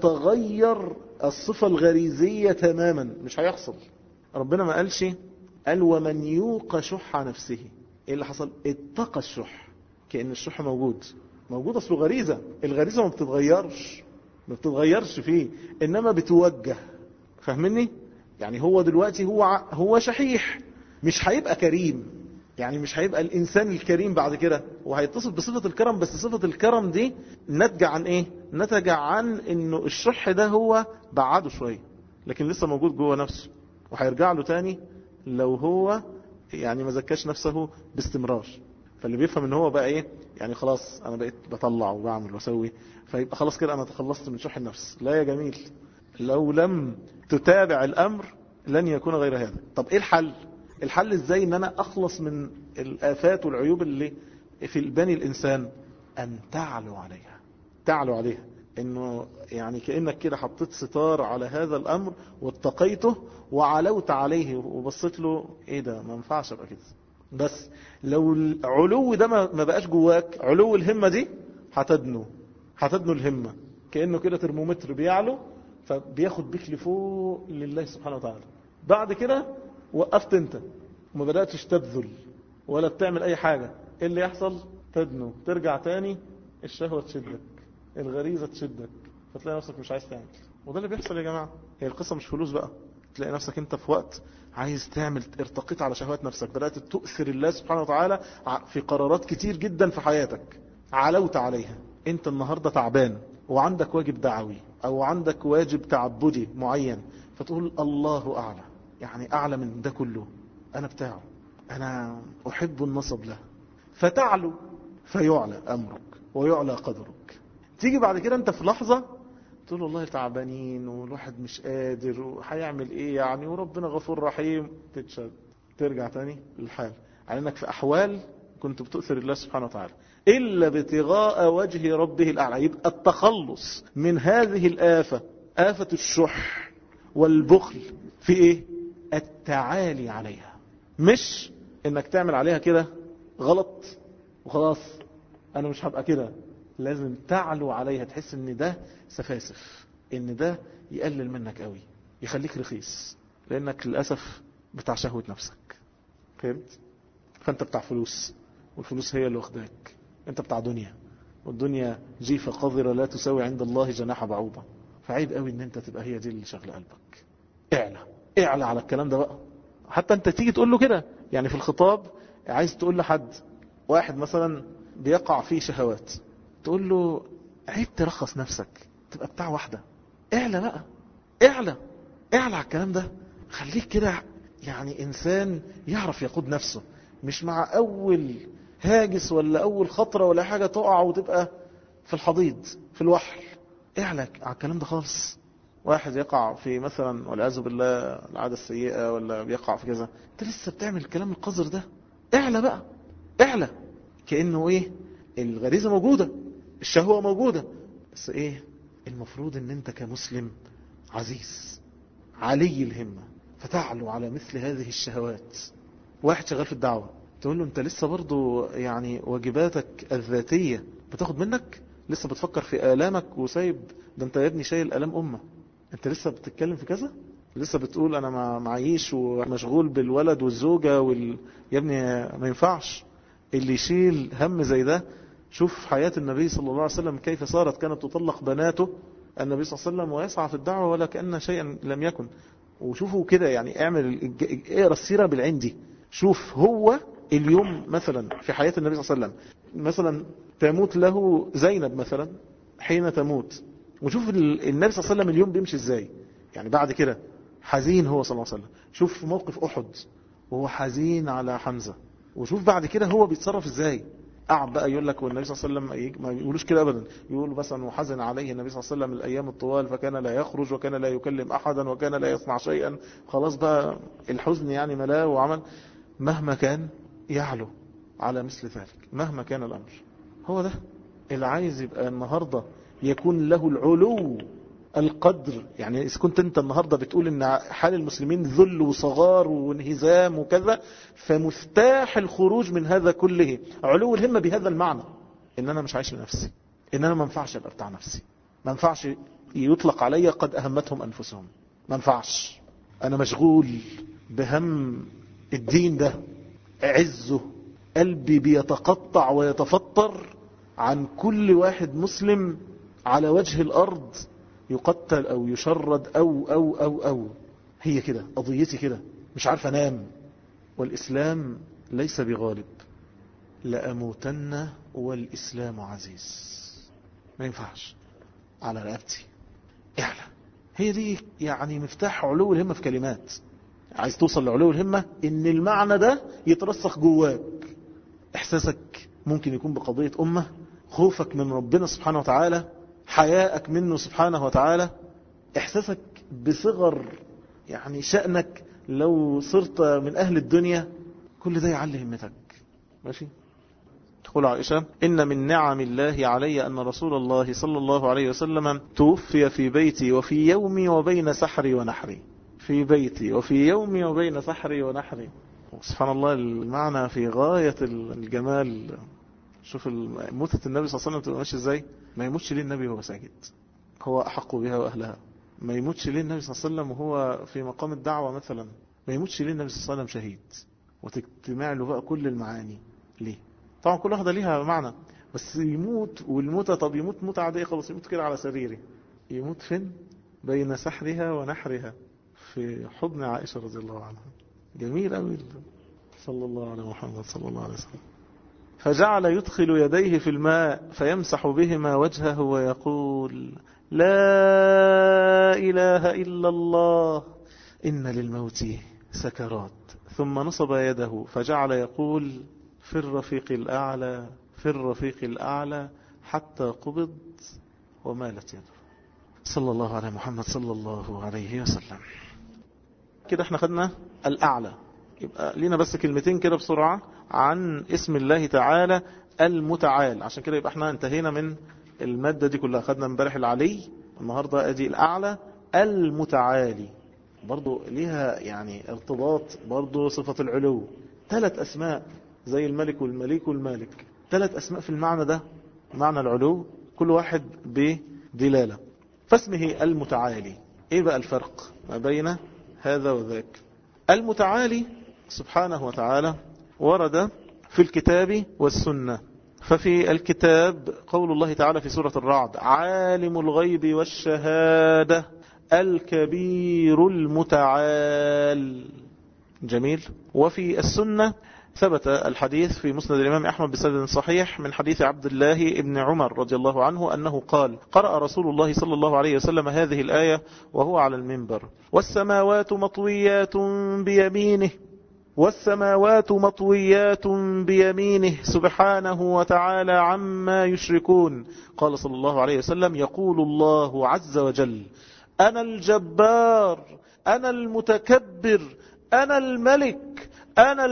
تتغير الصفة الغريزية تماما مش هيحصل ربنا ما قالش قال ومن يوق شح نفسه ايه اللي حصل اتقى الشح كأن الشح موجود موجود اصله غريزة الغريزة ما بتتغيرش ما بتتغيرش فيه انما بتوجه فاهمني يعني هو دلوقتي هو هو شحيح مش هيبقى كريم يعني مش هيبقى الانسان الكريم بعد كده وهيتصف بصفة الكرم بس صفة الكرم دي نتج عن ايه نتج عن انه الشح ده هو بعده شوية لكن لسه موجود جوه نفسه وهيرجع له تاني لو هو يعني ما زكاش نفسه باستمرار فاللي بيفهم ان هو بقى ايه يعني خلاص انا بقيت بطلع وبعمل واسوي فيبقى خلاص كده انا تخلصت من شح النفس لا يا جميل لو لم تتابع الامر لن يكون غير هذا طب ايه الحل الحل ازاي ان انا اخلص من الافات والعيوب اللي في البني الانسان ان تعلو عليها تعلو عليها انه يعني كأنك كده حطيت ستار على هذا الامر واتقيته وعلوت عليه وبصيت له ايه ده ما ينفعش ابقى كده بس لو العلو ده ما بقاش جواك علو الهمة دي هتدنو هتدنو الهمة كأنه كده ترمومتر بيعلو فبياخد بيك لفوق لله سبحانه وتعالى بعد كده وقفت انت وما بدأتش تبذل ولا بتعمل اي حاجة ايه اللي يحصل تدنو ترجع تاني الشهوة تشدك الغريزة تشدك فتلاقي نفسك مش عايز تعمل وده اللي بيحصل يا جماعة هي القصة مش فلوس بقى تلاقي نفسك انت في وقت عايز تعمل ارتقيت على شهوات نفسك بدأت تؤثر الله سبحانه وتعالى في قرارات كتير جدا في حياتك علوت عليها انت النهاردة تعبان وعندك واجب دعوي او عندك واجب تعبدي معين فتقول الله اعلى يعني اعلى من ده كله انا بتاعه انا احب النصب له فتعلو فيعلى امرك ويعلى قدرك تيجي بعد كده انت في لحظة تقول والله تعبانين والواحد مش قادر وهيعمل ايه يعني وربنا غفور رحيم تتشد ترجع تاني للحال على انك في احوال كنت بتؤثر الله سبحانه وتعالى إلا ابتغاء وجه ربه الأعلى يبقى التخلص من هذه الآفة آفة الشح والبخل في إيه التعالي عليها مش إنك تعمل عليها كده غلط وخلاص أنا مش هبقى كده لازم تعلو عليها تحس إن ده سفاسف إن ده يقلل منك قوي يخليك رخيص لأنك للأسف بتاع شهوة نفسك فهمت فأنت بتاع فلوس والفلوس هي اللي واخداك أنت بتاع دنيا والدنيا جيفة قذرة لا تساوي عند الله جناح بعوضة فعيب قوي ان انت تبقى هي دي اللي شغله قلبك اعلى اعلى على الكلام ده بقى حتى انت تيجي تقول له كده يعني في الخطاب عايز تقول لحد واحد مثلا بيقع فيه شهوات تقول له عيب ترخص نفسك تبقى بتاع واحدة اعلى بقى اعلى اعلى على الكلام ده خليك كده يعني انسان يعرف يقود نفسه مش مع اول هاجس ولا اول خطرة ولا حاجة تقع وتبقى في الحضيض في الوحل اعلى على الكلام ده خالص واحد يقع في مثلا والعياذ بالله العادة السيئة ولا بيقع في كذا انت لسه بتعمل الكلام القذر ده اعلى بقى اعلى كأنه ايه الغريزة موجودة الشهوة موجودة بس ايه المفروض ان انت كمسلم عزيز علي الهمة فتعلو على مثل هذه الشهوات واحد شغال في الدعوة تقول له انت لسه برضو يعني واجباتك الذاتية بتاخد منك لسه بتفكر في آلامك وسايب ده انت يا ابني شايل آلام أمة انت لسه بتتكلم في كذا لسه بتقول انا ما معيش ومشغول بالولد والزوجة وال... يا ابني ما ينفعش اللي يشيل هم زي ده شوف حياة النبي صلى الله عليه وسلم كيف صارت كانت تطلق بناته النبي صلى الله عليه وسلم ويسعى في الدعوة ولا كأن شيئا لم يكن وشوفوا كده يعني اعمل اقرا السيرة بالعندي شوف هو اليوم مثلا في حياة النبي صلى الله عليه وسلم مثلا تموت له زينب مثلا حين تموت وشوف النبي صلى الله عليه وسلم اليوم بيمشي ازاي يعني بعد كده حزين هو صلى الله عليه وسلم شوف موقف أحد وهو حزين على حمزة وشوف بعد كده هو بيتصرف ازاي قعد بقى يقول لك والنبي صلى الله عليه وسلم ما يقولوش كده ابدا يقولوا مثلا وحزن عليه النبي صلى الله عليه وسلم الايام الطوال فكان لا يخرج وكان لا يكلم احدا وكان لا يصنع شيئا خلاص بقى الحزن يعني ملاه وعمل مهما كان يعلو على مثل ذلك مهما كان الامر هو ده اللي عايز يبقى النهاردة يكون له العلو القدر يعني إذا كنت أنت النهاردة بتقول أن حال المسلمين ذل وصغار وانهزام وكذا فمفتاح الخروج من هذا كله علو الهمة بهذا المعنى إن أنا مش عايش لنفسي إن أنا ما ينفعش أبقى بتاع نفسي ما ينفعش يطلق علي قد أهمتهم أنفسهم ما ينفعش أنا مشغول بهم الدين ده عزه قلبي بيتقطع ويتفطر عن كل واحد مسلم على وجه الأرض يقتل أو يشرد أو أو أو أو هي كده قضيتي كده مش عارف أنام والإسلام ليس بغالب لأموتن والإسلام عزيز ما ينفعش على رقبتي اعلى هي دي يعني مفتاح علو الهمة في كلمات عايز توصل لعلو الهمة ان المعنى ده يترسخ جواك احساسك ممكن يكون بقضية امة خوفك من ربنا سبحانه وتعالى حياءك منه سبحانه وتعالى احساسك بصغر يعني شأنك لو صرت من اهل الدنيا كل ده يعلي همتك ماشي تقول عائشة إن من نعم الله علي أن رسول الله صلى الله عليه وسلم توفي في بيتي وفي يومي وبين سحري ونحري في بيتي وفي يومي وبين سحري ونحري سبحان الله المعنى في غاية الجمال شوف موتة النبي صلى الله عليه وسلم تبقى ماشي ازاي ما يموتش ليه النبي وهو ساجد هو أحق بها وأهلها ما يموتش ليه النبي صلى الله عليه وسلم وهو في مقام الدعوة مثلا ما يموتش ليه النبي صلى الله عليه وسلم شهيد وتجتمع له بقى كل المعاني ليه طبعا كل واحدة ليها معنى بس يموت والموتة طب يموت موت عادية خلاص يموت كده على سريره يموت فين بين سحرها ونحرها في حضن عائشة رضي الله عنها جميل قوي صلى الله على محمد صلى الله عليه وسلم فجعل يدخل يديه في الماء فيمسح بهما وجهه ويقول لا إله إلا الله إن للموت سكرات ثم نصب يده فجعل يقول في الرفيق الأعلى في الرفيق الأعلى حتى قبض ومالت يده صلى الله على محمد صلى الله عليه وسلم كده احنا خدنا الأعلى يبقى لينا بس كلمتين كده بسرعة عن اسم الله تعالى المتعال عشان كده يبقى احنا انتهينا من المادة دي كلها خدنا امبارح العلي النهاردة ادي الاعلى المتعالي برضو ليها يعني ارتباط برضو صفة العلو ثلاث اسماء زي الملك والمليك والمالك ثلاث اسماء في المعنى ده معنى العلو كل واحد بدلالة فاسمه المتعالي ايه بقى الفرق ما بين هذا وذاك المتعالي سبحانه وتعالى ورد في الكتاب والسنة ففي الكتاب قول الله تعالى في سورة الرعد عالم الغيب والشهادة الكبير المتعال جميل وفي السنة ثبت الحديث في مسند الإمام أحمد بسند صحيح من حديث عبد الله بن عمر رضي الله عنه أنه قال قرأ رسول الله صلى الله عليه وسلم هذه الآية وهو على المنبر والسماوات مطويات بيمينه والسماوات مطويات بيمينه سبحانه وتعالى عما يشركون قال صلى الله عليه وسلم يقول الله عز وجل أنا الجبار أنا المتكبر أنا الملك أنا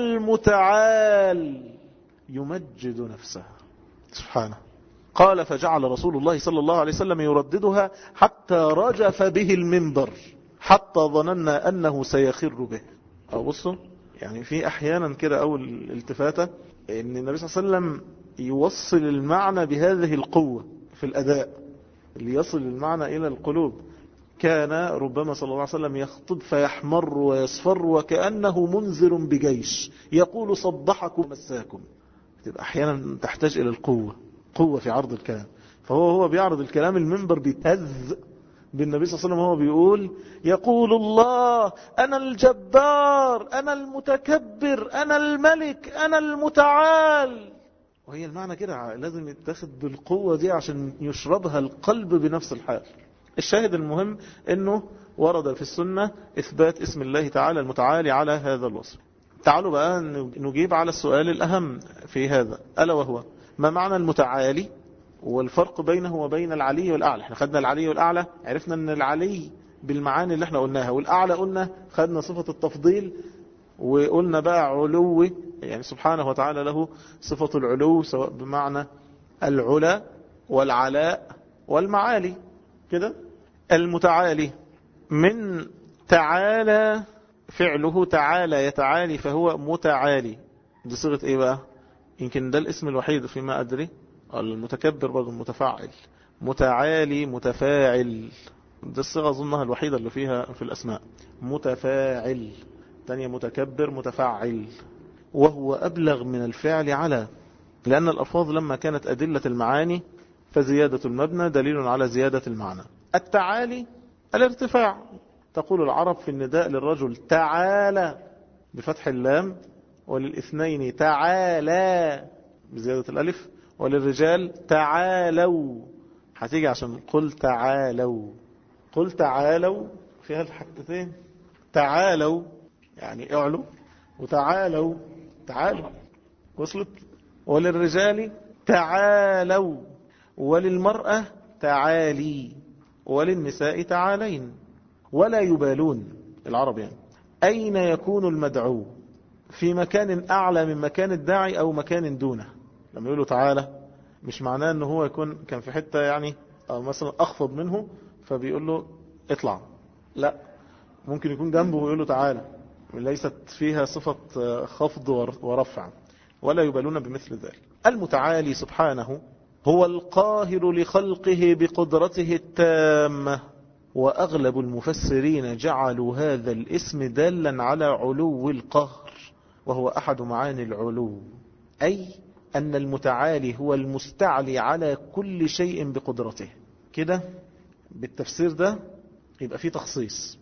المتعال يمجد نفسه سبحانه قال فجعل رسول الله صلى الله عليه وسلم يرددها حتى رجف به المنبر حتى ظننا أنه سيخر به أو بصوا يعني في أحيانا كده أول الالتفاتة أن النبي صلى الله عليه وسلم يوصل المعنى بهذه القوة في الأداء ليصل المعنى إلى القلوب كان ربما صلى الله عليه وسلم يخطب فيحمر ويصفر وكأنه منذر بجيش يقول صبحكم مساكم تبقى أحيانا تحتاج إلى القوة قوة في عرض الكلام فهو هو بيعرض الكلام المنبر بيتهز بالنبي صلى الله عليه وسلم هو بيقول يقول الله أنا الجبار أنا المتكبر أنا الملك أنا المتعال وهي المعنى كده لازم يتخذ بالقوة دي عشان يشربها القلب بنفس الحال الشاهد المهم أنه ورد في السنة إثبات اسم الله تعالى المتعالي على هذا الوصف تعالوا بقى نجيب على السؤال الأهم في هذا ألا وهو ما معنى المتعالي والفرق بينه وبين العلي والأعلى احنا خدنا العلي والأعلى عرفنا أن العلي بالمعاني اللي احنا قلناها والأعلى قلنا خدنا صفة التفضيل وقلنا بقى علو يعني سبحانه وتعالى له صفة العلو سواء بمعنى العلا والعلاء والمعالي كده المتعالي من تعالى فعله تعالى يتعالي فهو متعالي دي صيغة ايه بقى يمكن ده الاسم الوحيد فيما أدري المتكبر برضه متفاعل متعالي متفاعل دي الصيغة أظنها الوحيدة اللي فيها في الأسماء متفاعل تانية متكبر متفاعل وهو أبلغ من الفعل على لأن الألفاظ لما كانت أدلة المعاني فزيادة المبنى دليل على زيادة المعنى التعالي الارتفاع تقول العرب في النداء للرجل تعالى بفتح اللام وللاثنين تعالى بزيادة الألف وللرجال تعالوا هتيجي عشان قل تعالوا قل تعالوا فيها الحكتين تعالوا يعني اعلوا وتعالوا تعالوا وصلت وللرجال تعالوا وللمرأة تعالي وللنساء تعالين ولا يبالون العرب يعني أين يكون المدعو في مكان أعلى من مكان الداعي أو مكان دونه لما يقولوا تعالى مش معناه أنه هو يكون كان في حتة يعني أو مثلا أخفض منه فبيقول له اطلع لا ممكن يكون جنبه ويقول له تعالى ليست فيها صفة خفض ورفع ولا يبالون بمثل ذلك المتعالي سبحانه هو القاهر لخلقه بقدرته التامة وأغلب المفسرين جعلوا هذا الاسم دالا على علو القهر وهو أحد معاني العلو أي أن المتعالي هو المستعلي على كل شيء بقدرته كده بالتفسير ده يبقى فيه تخصيص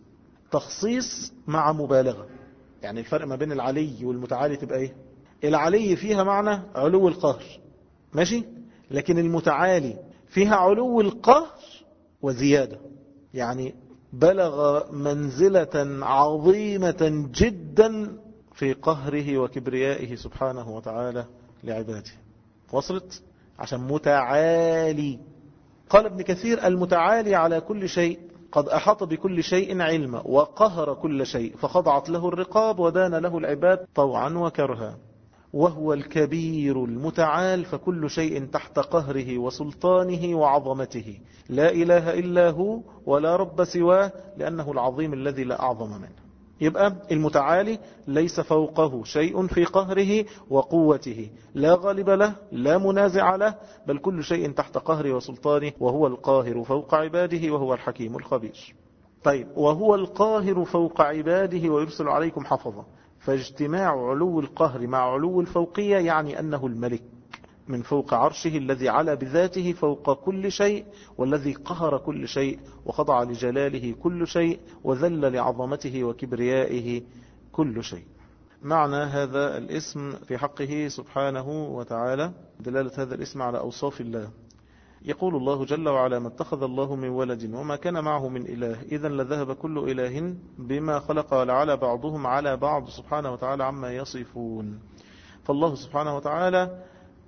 تخصيص مع مبالغة يعني الفرق ما بين العلي والمتعالي تبقى ايه العلي فيها معنى علو القهر ماشي لكن المتعالي فيها علو القهر وزيادة يعني بلغ منزلة عظيمة جدا في قهره وكبريائه سبحانه وتعالى لعباده وصلت عشان متعالي قال ابن كثير المتعالي على كل شيء قد أحاط بكل شيء علما وقهر كل شيء فخضعت له الرقاب ودان له العباد طوعا وكرها وهو الكبير المتعال فكل شيء تحت قهره وسلطانه وعظمته لا إله إلا هو ولا رب سواه لأنه العظيم الذي لا أعظم منه يبقى المتعالي ليس فوقه شيء في قهره وقوته لا غالب له لا منازع له بل كل شيء تحت قهره وسلطانه وهو القاهر فوق عباده وهو الحكيم الخبير طيب وهو القاهر فوق عباده ويرسل عليكم حفظا فاجتماع علو القهر مع علو الفوقية يعني أنه الملك من فوق عرشه الذي على بذاته فوق كل شيء والذي قهر كل شيء وخضع لجلاله كل شيء وذل لعظمته وكبريائه كل شيء معنى هذا الاسم في حقه سبحانه وتعالى دلالة هذا الاسم على أوصاف الله يقول الله جل وعلا ما اتخذ الله من ولد وما كان معه من إله إذا لذهب كل إله بما خلق ولعلى بعضهم على بعض سبحانه وتعالى عما يصفون فالله سبحانه وتعالى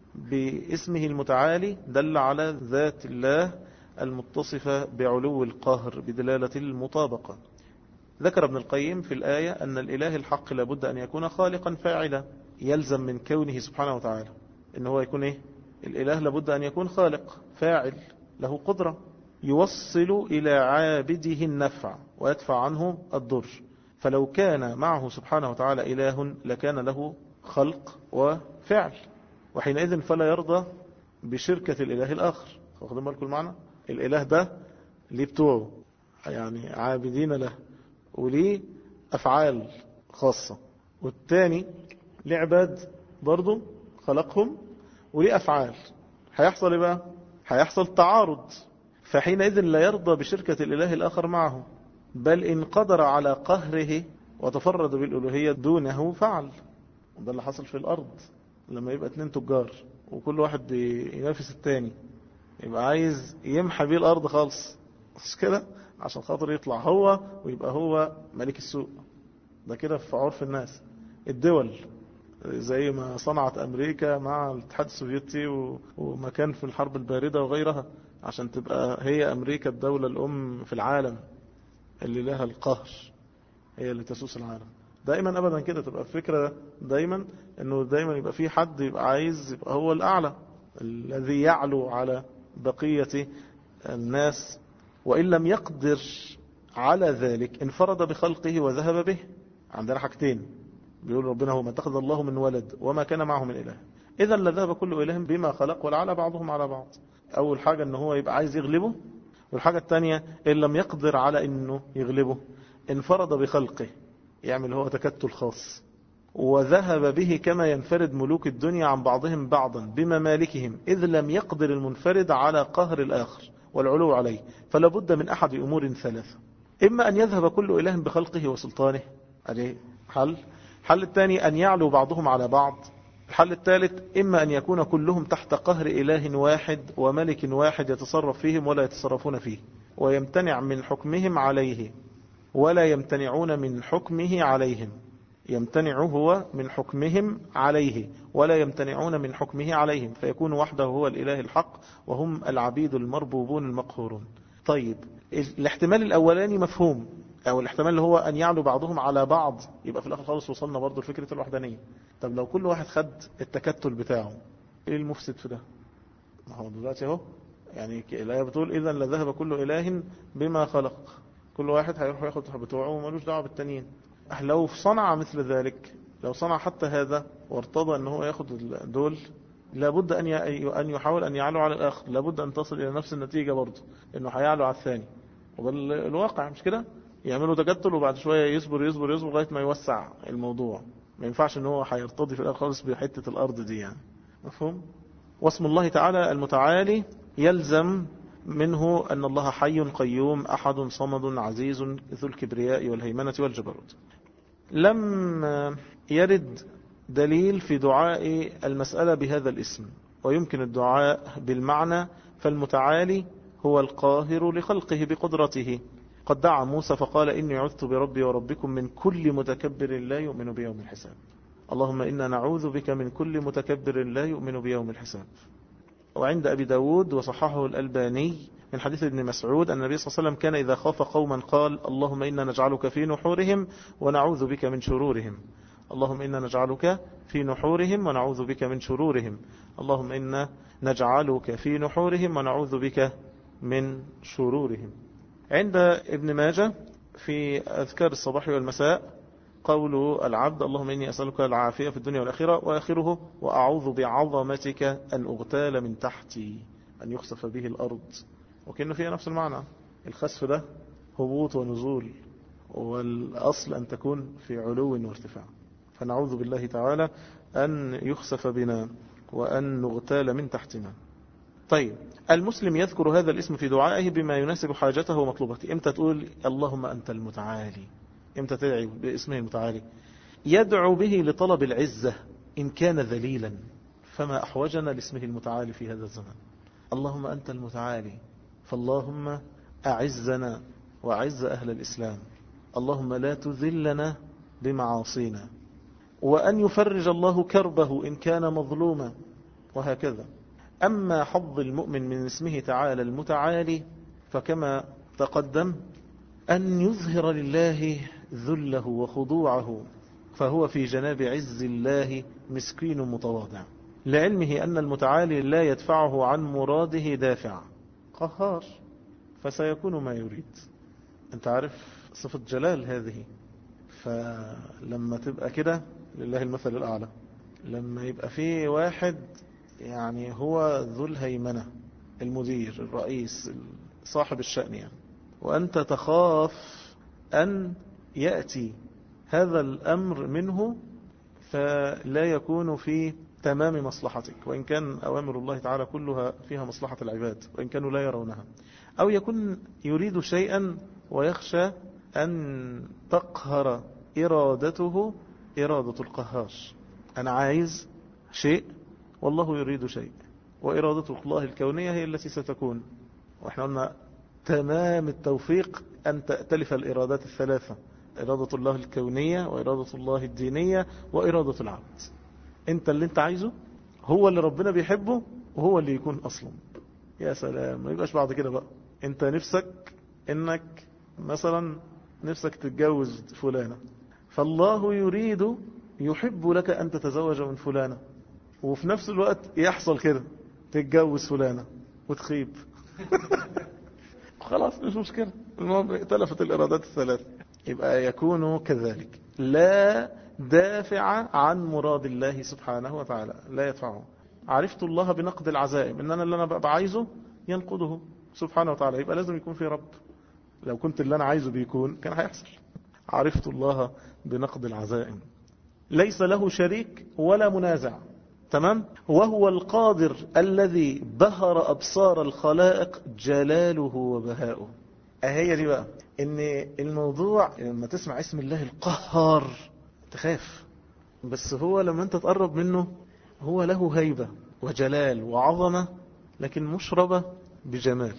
باسمه المتعالي دل على ذات الله المتصفة بعلو القهر بدلالة المطابقة ذكر ابن القيم في الآية أن الإله الحق لابد أن يكون خالقا فاعلا يلزم من كونه سبحانه وتعالى إن هو يكون إيه الإله لابد أن يكون خالق فاعل له قدرة يوصل إلى عابده النفع ويدفع عنه الضر فلو كان معه سبحانه وتعالى إله لكان له خلق وفعل وحينئذ فلا يرضى بشركة الإله الآخر واخدين بالكم المعنى الإله ده ليه بتوعه يعني عابدين له وليه أفعال خاصة والتاني لعباد برضو خلقهم وليه أفعال هيحصل إيه بقى هيحصل تعارض فحينئذ لا يرضى بشركة الإله الآخر معه بل إن قدر على قهره وتفرد بالألوهية دونه فعل وده اللي حصل في الأرض لما يبقى اتنين تجار وكل واحد ينافس التاني يبقى عايز يمحى بيه الأرض خالص مش كده عشان خاطر يطلع هو ويبقى هو ملك السوق ده كده في عرف الناس الدول زي ما صنعت أمريكا مع الاتحاد السوفيتي وما كان في الحرب الباردة وغيرها عشان تبقى هي أمريكا الدولة الأم في العالم اللي لها القهر هي اللي تسوس العالم دائما أبدا كده تبقى الفكرة دايما أنه دايما يبقى في حد يبقى عايز يبقى هو الأعلى الذي يعلو على بقية الناس وإن لم يقدر على ذلك انفرد بخلقه وذهب به عندنا حاجتين بيقول ربنا هو ما اتخذ الله من ولد وما كان معه من إله إذا لذهب كل إله بما خلق ولعلى بعضهم على بعض أول حاجة أنه هو يبقى عايز يغلبه والحاجة الثانية إن لم يقدر على أنه يغلبه انفرد بخلقه يعمل هو تكتل خاص وذهب به كما ينفرد ملوك الدنيا عن بعضهم بعضا بممالكهم إذ لم يقدر المنفرد على قهر الآخر والعلو عليه فلا بد من أحد أمور ثلاثة إما أن يذهب كل إله بخلقه وسلطانه عليه حل الحل الثاني أن يعلو بعضهم على بعض الحل الثالث إما أن يكون كلهم تحت قهر إله واحد وملك واحد يتصرف فيهم ولا يتصرفون فيه ويمتنع من حكمهم عليه ولا يمتنعون من حكمه عليهم يمتنع هو من حكمهم عليه ولا يمتنعون من حكمه عليهم فيكون وحده هو الإله الحق وهم العبيد المربوبون المقهورون طيب الاحتمال الأولاني مفهوم أو الاحتمال اللي هو أن يعلو بعضهم على بعض يبقى في الآخر خالص وصلنا برضو لفكرة الوحدانية طب لو كل واحد خد التكتل بتاعه إيه المفسد في ده ما هو دلوقتي اهو يعني الآية بتقول إذا لذهب كل إله بما خلق كل واحد هيروح ياخد بتوعه ومالوش دعوه بالتانيين لو صنع مثل ذلك لو صنع حتى هذا وارتضى ان هو ياخد دول لابد ان ان يحاول ان يعلو على الاخر لابد ان تصل الى نفس النتيجه برضه انه هيعلو على الثاني الواقع مش كده يعملوا تجتل وبعد شويه يصبر يصبر يصبر لغايه ما يوسع الموضوع ما ينفعش ان هو هيرتضي في الاخر خالص بحته الارض دي يعني مفهوم واسم الله تعالى المتعالي يلزم منه أن الله حي قيوم أحد صمد عزيز ذو الكبرياء والهيمنة والجبروت لم يرد دليل في دعاء المسألة بهذا الاسم ويمكن الدعاء بالمعنى فالمتعالي هو القاهر لخلقه بقدرته قد دعا موسى فقال إني عذت بربي وربكم من كل متكبر لا يؤمن بيوم الحساب اللهم إنا نعوذ بك من كل متكبر لا يؤمن بيوم الحساب وعند أبي داود وصححه الألباني من حديث ابن مسعود أن النبي صلى الله عليه وسلم كان إذا خاف قوما قال اللهم إنا نجعلك في نحورهم ونعوذ بك من شرورهم اللهم إنا نجعلك في نحورهم ونعوذ بك من شرورهم اللهم إنا نجعلك في نحورهم ونعوذ بك من شرورهم عند ابن ماجه في أذكار الصباح والمساء قول العبد اللهم إني أسألك العافية في الدنيا والآخرة وآخره وأعوذ بعظمتك أن أغتال من تحتي أن يخسف به الأرض وكأنه فيها نفس المعنى الخسف ده هبوط ونزول والأصل أن تكون في علو وارتفاع فنعوذ بالله تعالى أن يخسف بنا وأن نغتال من تحتنا طيب المسلم يذكر هذا الاسم في دعائه بما يناسب حاجته ومطلوبته امتى تقول اللهم أنت المتعالي امتى تدعي باسمه المتعالي يدعو به لطلب العزة إن كان ذليلا فما أحوجنا لاسمه المتعالي في هذا الزمن اللهم أنت المتعالي فاللهم أعزنا وأعز أهل الإسلام اللهم لا تذلنا بمعاصينا وأن يفرج الله كربه إن كان مظلوما وهكذا أما حظ المؤمن من اسمه تعالى المتعالي فكما تقدم أن يظهر لله ذله وخضوعه فهو في جناب عز الله مسكين متواضع لعلمه أن المتعالي لا يدفعه عن مراده دافع قهار فسيكون ما يريد أنت عارف صفة جلال هذه فلما تبقى كده لله المثل الأعلى لما يبقى فيه واحد يعني هو ذو الهيمنة المدير الرئيس صاحب الشأن يعني وأنت تخاف أن يأتي هذا الأمر منه فلا يكون في تمام مصلحتك وإن كان أوامر الله تعالى كلها فيها مصلحة العباد وإن كانوا لا يرونها أو يكون يريد شيئا ويخشى أن تقهر إرادته إرادة القهار أنا عايز شيء والله يريد شيء وإرادة الله الكونية هي التي ستكون وإحنا قلنا تمام التوفيق أن تأتلف الإرادات الثلاثة إرادة الله الكونية وإرادة الله الدينية وإرادة العبد أنت اللي أنت عايزه هو اللي ربنا بيحبه وهو اللي يكون أصلا يا سلام ما يبقاش بعد كده بقى أنت نفسك إنك مثلا نفسك تتجوز فلانة فالله يريد يحب لك أن تتزوج من فلانة وفي نفس الوقت يحصل كده تتجوز فلانة وتخيب خلاص مش مشكلة المهم اتلفت الإرادات الثلاث يبقى يكون كذلك لا دافع عن مراد الله سبحانه وتعالى لا يدفعه عرفت الله بنقد العزائم إن أنا اللي أنا بقى عايزه ينقضه سبحانه وتعالى يبقى لازم يكون في رب لو كنت اللي أنا عايزه بيكون كان هيحصل عرفت الله بنقد العزائم ليس له شريك ولا منازع تمام وهو القادر الذي بهر أبصار الخلائق جلاله وبهاؤه أهي دي بقى ان الموضوع لما تسمع اسم الله القهار تخاف بس هو لما انت تقرب منه هو له هيبة وجلال وعظمة لكن مشربة بجمال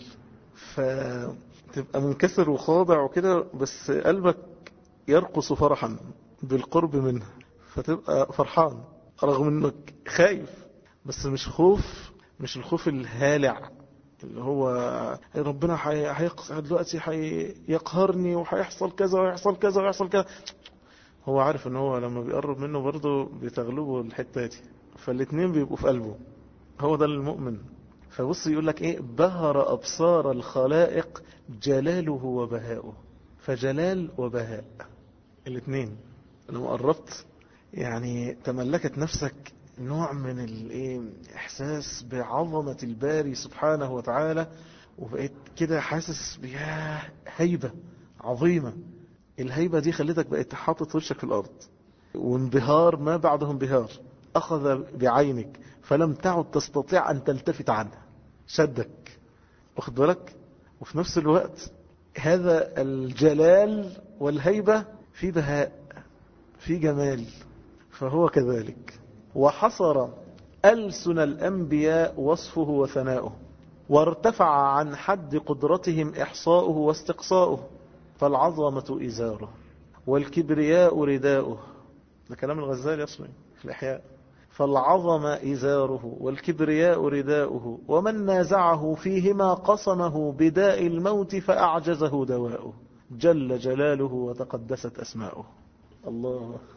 فتبقى منكسر وخاضع وكده بس قلبك يرقص فرحا بالقرب منه فتبقى فرحان رغم انك خايف بس مش خوف مش الخوف الهالع اللي هو ربنا هيقصع دلوقتي هيقهرني وهيحصل كذا ويحصل كذا ويحصل كذا هو عارف ان هو لما بيقرب منه برضه بتغلبه الحتة دي فالاتنين بيبقوا في قلبه هو ده المؤمن فبص يقول لك ايه بهر ابصار الخلائق جلاله وبهاؤه فجلال وبهاء الاثنين لما قربت يعني تملكت نفسك نوع من الاحساس بعظمة الباري سبحانه وتعالى وبقيت كده حاسس بيا هيبة عظيمة الهيبة دي خلتك بقيت حاطط وشك في الأرض وانبهار ما بعده انبهار أخذ بعينك فلم تعد تستطيع أن تلتفت عنها شدك واخد بالك وفي نفس الوقت هذا الجلال والهيبة في بهاء في جمال فهو كذلك وحصر ألسن الأنبياء وصفه وثناؤه وارتفع عن حد قدرتهم إحصاؤه واستقصاؤه فالعظمة إزاره والكبرياء رداؤه ده كلام الغزالي أصلي في الإحياء فالعظم إزاره والكبرياء رداؤه ومن نازعه فيهما قصمه بداء الموت فأعجزه دواؤه جل جلاله وتقدست أسماؤه الله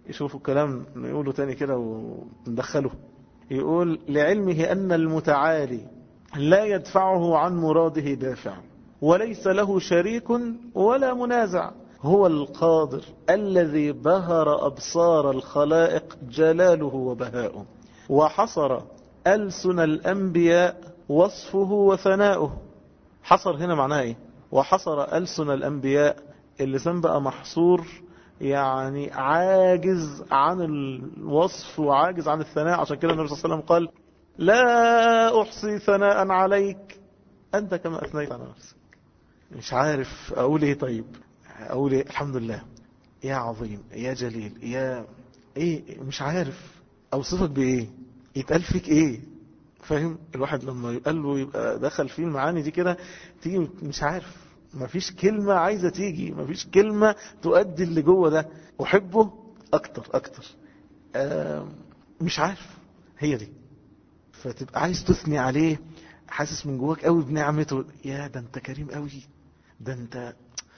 يشوفوا الكلام نقوله تاني كده وندخله يقول لعلمه أن المتعالي لا يدفعه عن مراده دافع وليس له شريك ولا منازع هو القادر الذي بهر أبصار الخلائق جلاله وبهاؤه وحصر ألسن الأنبياء وصفه وثناؤه حصر هنا معناه ايه وحصر ألسن الأنبياء اللسان بقى محصور يعني عاجز عن الوصف وعاجز عن الثناء عشان كده النبي صلى الله عليه وسلم قال لا أحصي ثناء عليك أنت كما أثنيت على نفسك مش عارف أقول إيه طيب أقول إيه الحمد لله يا عظيم يا جليل يا إيه مش عارف أوصفك بإيه يتقال فيك إيه فاهم الواحد لما يقال له يبقى دخل فيه المعاني دي كده تيجي مش عارف مفيش كلمة عايزة تيجي مفيش كلمة تؤدي اللي جوه ده أحبه أكتر أكتر مش عارف هي دي فتبقى عايز تثني عليه حاسس من جواك قوي بنعمته يا ده انت كريم قوي ده انت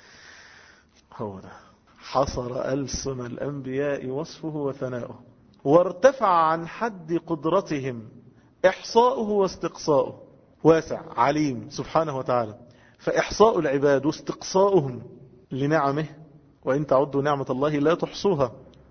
هو ده حصر ألسن الأنبياء وصفه وثناؤه وارتفع عن حد قدرتهم إحصاؤه واستقصاؤه واسع عليم سبحانه وتعالى فإحصاء العباد واستقصاؤهم لنعمه وإن تعدوا نعمة الله لا تحصوها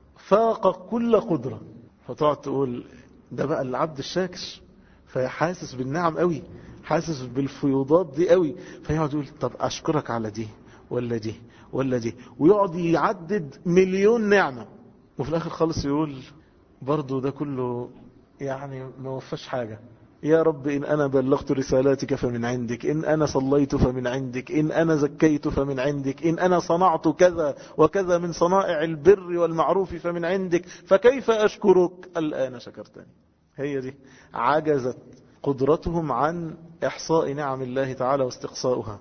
فاق كل قدرة فتقعد تقول ده بقى العبد الشاكر فحاسس بالنعم قوي حاسس بالفيوضات دي قوي فيقعد يقول طب أشكرك على دي ولا دي ولا دي ويقعد يعدد مليون نعمة وفي الآخر خالص يقول برضو ده كله يعني ما وفاش حاجة يا رب إن أنا بلغت رسالاتك فمن عندك إن أنا صليت فمن عندك إن أنا زكيت فمن عندك إن أنا صنعت كذا وكذا من صنائع البر والمعروف فمن عندك فكيف أشكرك الآن شكرتني هي دي عجزت قدرتهم عن إحصاء نعم الله تعالى واستقصاؤها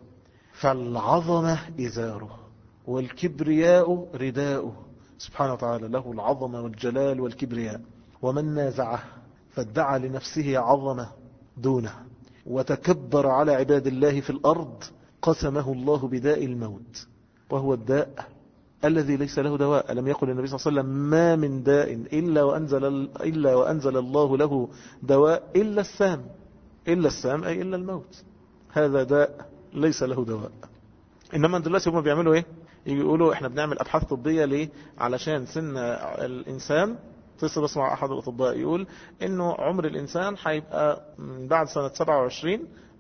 فالعظمة إزاره والكبرياء رداؤه سبحانه وتعالى له العظمة والجلال والكبرياء ومن نازعه فادعى لنفسه عظمة دونه وتكبر على عباد الله في الأرض قسمه الله بداء الموت وهو الداء الذي ليس له دواء ألم يقل النبي صلى الله عليه وسلم ما من داء إلا وأنزل, إلا وأنزل الله له دواء إلا السام إلا السام أي إلا الموت هذا داء ليس له دواء إنما دلوقتي هم بيعملوا إيه يقولوا إحنا بنعمل أبحاث طبية ليه علشان سن الإنسان اتصل بس مع أحد الأطباء يقول إنه عمر الإنسان هيبقى من بعد سنة 27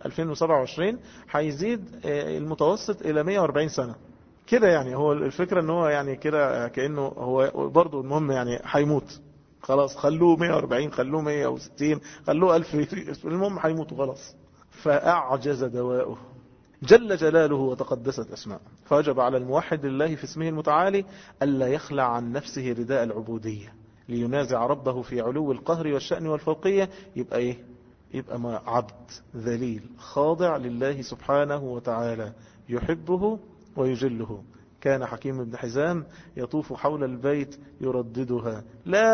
2027 هيزيد المتوسط إلى 140 سنة كده يعني هو الفكرة ان هو يعني كده كأنه هو برضو المهم يعني هيموت خلاص خلوه 140 خلوه 160 خلوه 1000 المهم هيموت خلاص فأعجز دواؤه جل جلاله وتقدست أسماء فوجب على الموحد لله في اسمه المتعالي ألا يخلع عن نفسه رداء العبودية لينازع ربه في علو القهر والشأن والفوقية يبقى ايه يبقى ما عبد ذليل خاضع لله سبحانه وتعالى يحبه ويجله كان حكيم بن حزام يطوف حول البيت يرددها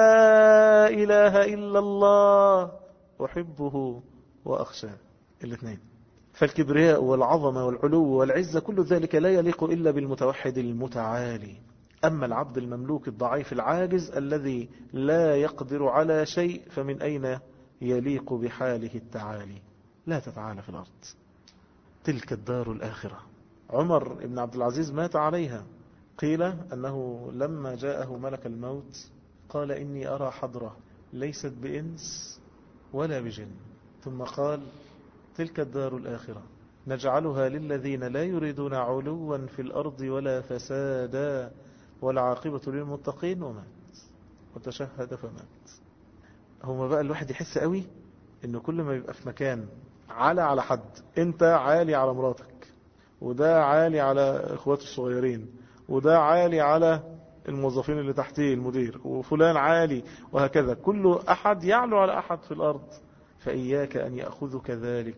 لا إله إلا الله أحبه وأخشاه الاثنين فالكبرياء والعظمة والعلو والعزة كل ذلك لا يليق إلا بالمتوحد المتعالي أما العبد المملوك الضعيف العاجز الذي لا يقدر على شيء فمن أين يليق بحاله التعالي لا تتعالى في الأرض تلك الدار الآخرة عمر بن عبد العزيز مات عليها قيل أنه لما جاءه ملك الموت قال إني أرى حضرة ليست بإنس ولا بجن ثم قال تلك الدار الآخرة نجعلها للذين لا يريدون علوا في الأرض ولا فسادا والعاقبة للمتقين ومات وتشهد فمات هما بقى الواحد يحس قوي انه كل ما يبقى في مكان على على حد انت عالي على مراتك وده عالي على اخواته الصغيرين وده عالي على الموظفين اللي تحتيه المدير وفلان عالي وهكذا كل أحد يعلو على أحد في الأرض فإياك أن يأخذك ذلك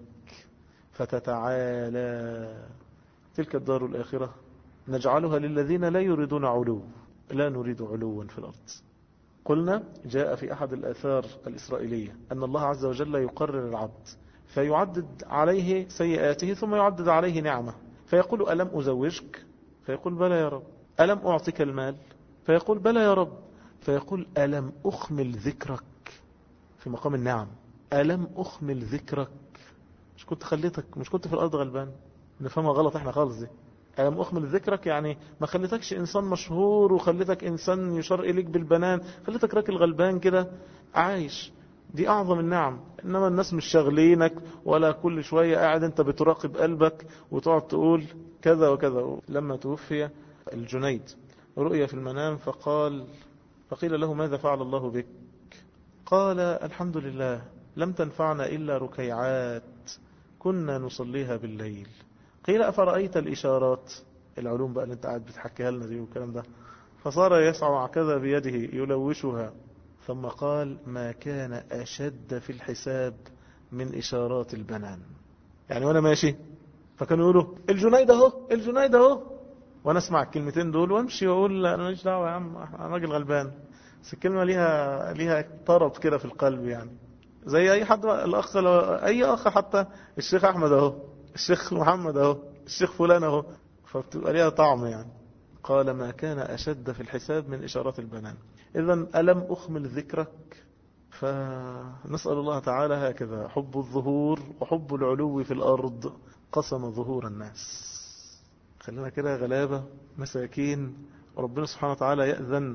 فتتعالى تلك الدار الآخرة نجعلها للذين لا يريدون علو لا نريد علوا في الأرض قلنا جاء في أحد الآثار الإسرائيلية أن الله عز وجل يقرر العبد فيعدد عليه سيئاته ثم يعدد عليه نعمة فيقول ألم أزوجك فيقول بلى يا رب ألم أعطيك المال فيقول بلى يا رب فيقول ألم أخمل ذكرك في مقام النعم ألم أخمل ذكرك مش كنت خليتك مش كنت في الأرض غلبان نفهمها غلط احنا خالص دي ألم أخمل ذكرك يعني ما خليتكش إنسان مشهور وخليتك إنسان يشار إليك بالبنان خليتك راجل غلبان كده عايش دي أعظم النعم إنما الناس مش شاغلينك ولا كل شوية قاعد أنت بتراقب قلبك وتقعد تقول كذا وكذا لما توفي الجنيد رؤيا في المنام فقال فقيل له ماذا فعل الله بك قال الحمد لله لم تنفعنا إلا ركيعات كنا نصليها بالليل قيل أفرأيت الإشارات العلوم بقى اللي انت قاعد بتحكيها لنا دي والكلام ده فصار يسعى كذا بيده يلوشها ثم قال ما كان أشد في الحساب من إشارات البنان يعني وأنا ماشي فكانوا يقولوا الجنيد اهو الجنيد اهو وانا اسمع الكلمتين دول وامشي واقول انا ماليش دعوه يا عم انا راجل غلبان بس الكلمه ليها ليها طرب كده في القلب يعني زي اي حد الاخ لو اي اخ حتى الشيخ احمد اهو الشيخ محمد اهو الشيخ فلان اهو فبتبقى ليها طعم يعني قال ما كان اشد في الحساب من اشارات البنان اذا الم اخمل ذكرك فنسال الله تعالى هكذا حب الظهور وحب العلو في الارض قسم ظهور الناس خلينا كده غلابة مساكين وربنا سبحانه وتعالى يأذن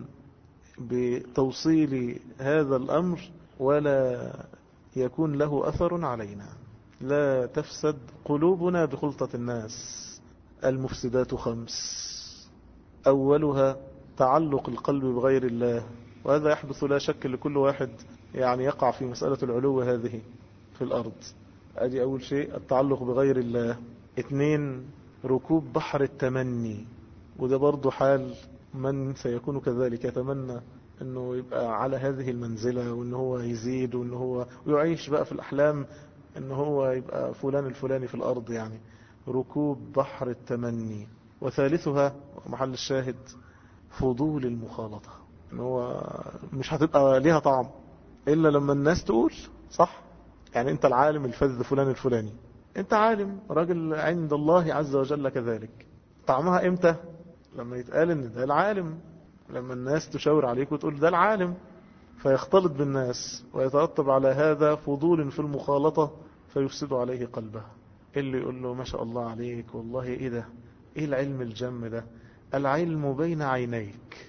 بتوصيل هذا الأمر ولا يكون له أثر علينا لا تفسد قلوبنا بخلطة الناس المفسدات خمس أولها تعلق القلب بغير الله وهذا يحدث لا شك لكل واحد يعني يقع في مسألة العلو هذه في الأرض أدي أول شيء التعلق بغير الله اثنين ركوب بحر التمني وده برضو حال من سيكون كذلك يتمنى انه يبقى على هذه المنزلة وان هو يزيد وان هو ويعيش بقى في الاحلام ان هو يبقى فلان الفلاني في الارض يعني ركوب بحر التمني وثالثها محل الشاهد فضول المخالطة ان هو مش هتبقى ليها طعم الا لما الناس تقول صح يعني انت العالم الفذ فلان الفلاني انت عالم راجل عند الله عز وجل كذلك طعمها امتى لما يتقال ان ده العالم لما الناس تشاور عليك وتقول ده العالم فيختلط بالناس ويترتب على هذا فضول في المخالطة فيفسد عليه قلبه اللي يقول له ما شاء الله عليك والله ايه ده ايه العلم الجم ده العلم بين عينيك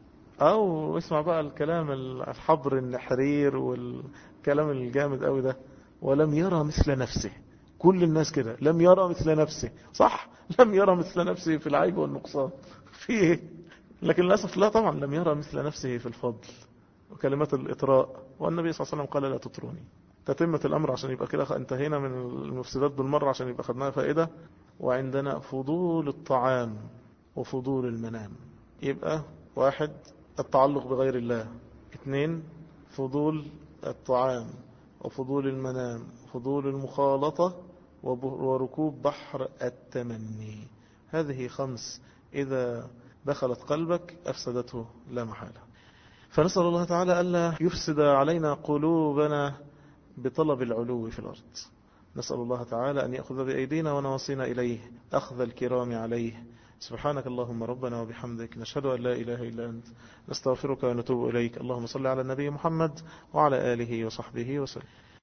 او اسمع بقى الكلام الحبر النحرير والكلام الجامد قوي ده ولم يرى مثل نفسه كل الناس كده لم يرى مثل نفسه صح لم يرى مثل نفسه في العيب والنقصان في ايه لكن للأسف لا طبعا لم يرى مثل نفسه في الفضل وكلمات الإطراء والنبي صلى الله عليه وسلم قال لا تطروني تتمة الأمر عشان يبقى كده انتهينا من المفسدات بالمرة عشان يبقى خدناها فائدة وعندنا فضول الطعام وفضول المنام يبقى واحد التعلق بغير الله اثنين فضول الطعام وفضول المنام فضول المخالطة وركوب بحر التمني هذه خمس إذا دخلت قلبك أفسدته لا محالة فنسأل الله تعالى ألا يفسد علينا قلوبنا بطلب العلو في الأرض نسأل الله تعالى أن يأخذ بأيدينا ونواصينا إليه أخذ الكرام عليه سبحانك اللهم ربنا وبحمدك نشهد أن لا إله إلا أنت نستغفرك ونتوب إليك اللهم صل على النبي محمد وعلى آله وصحبه وسلم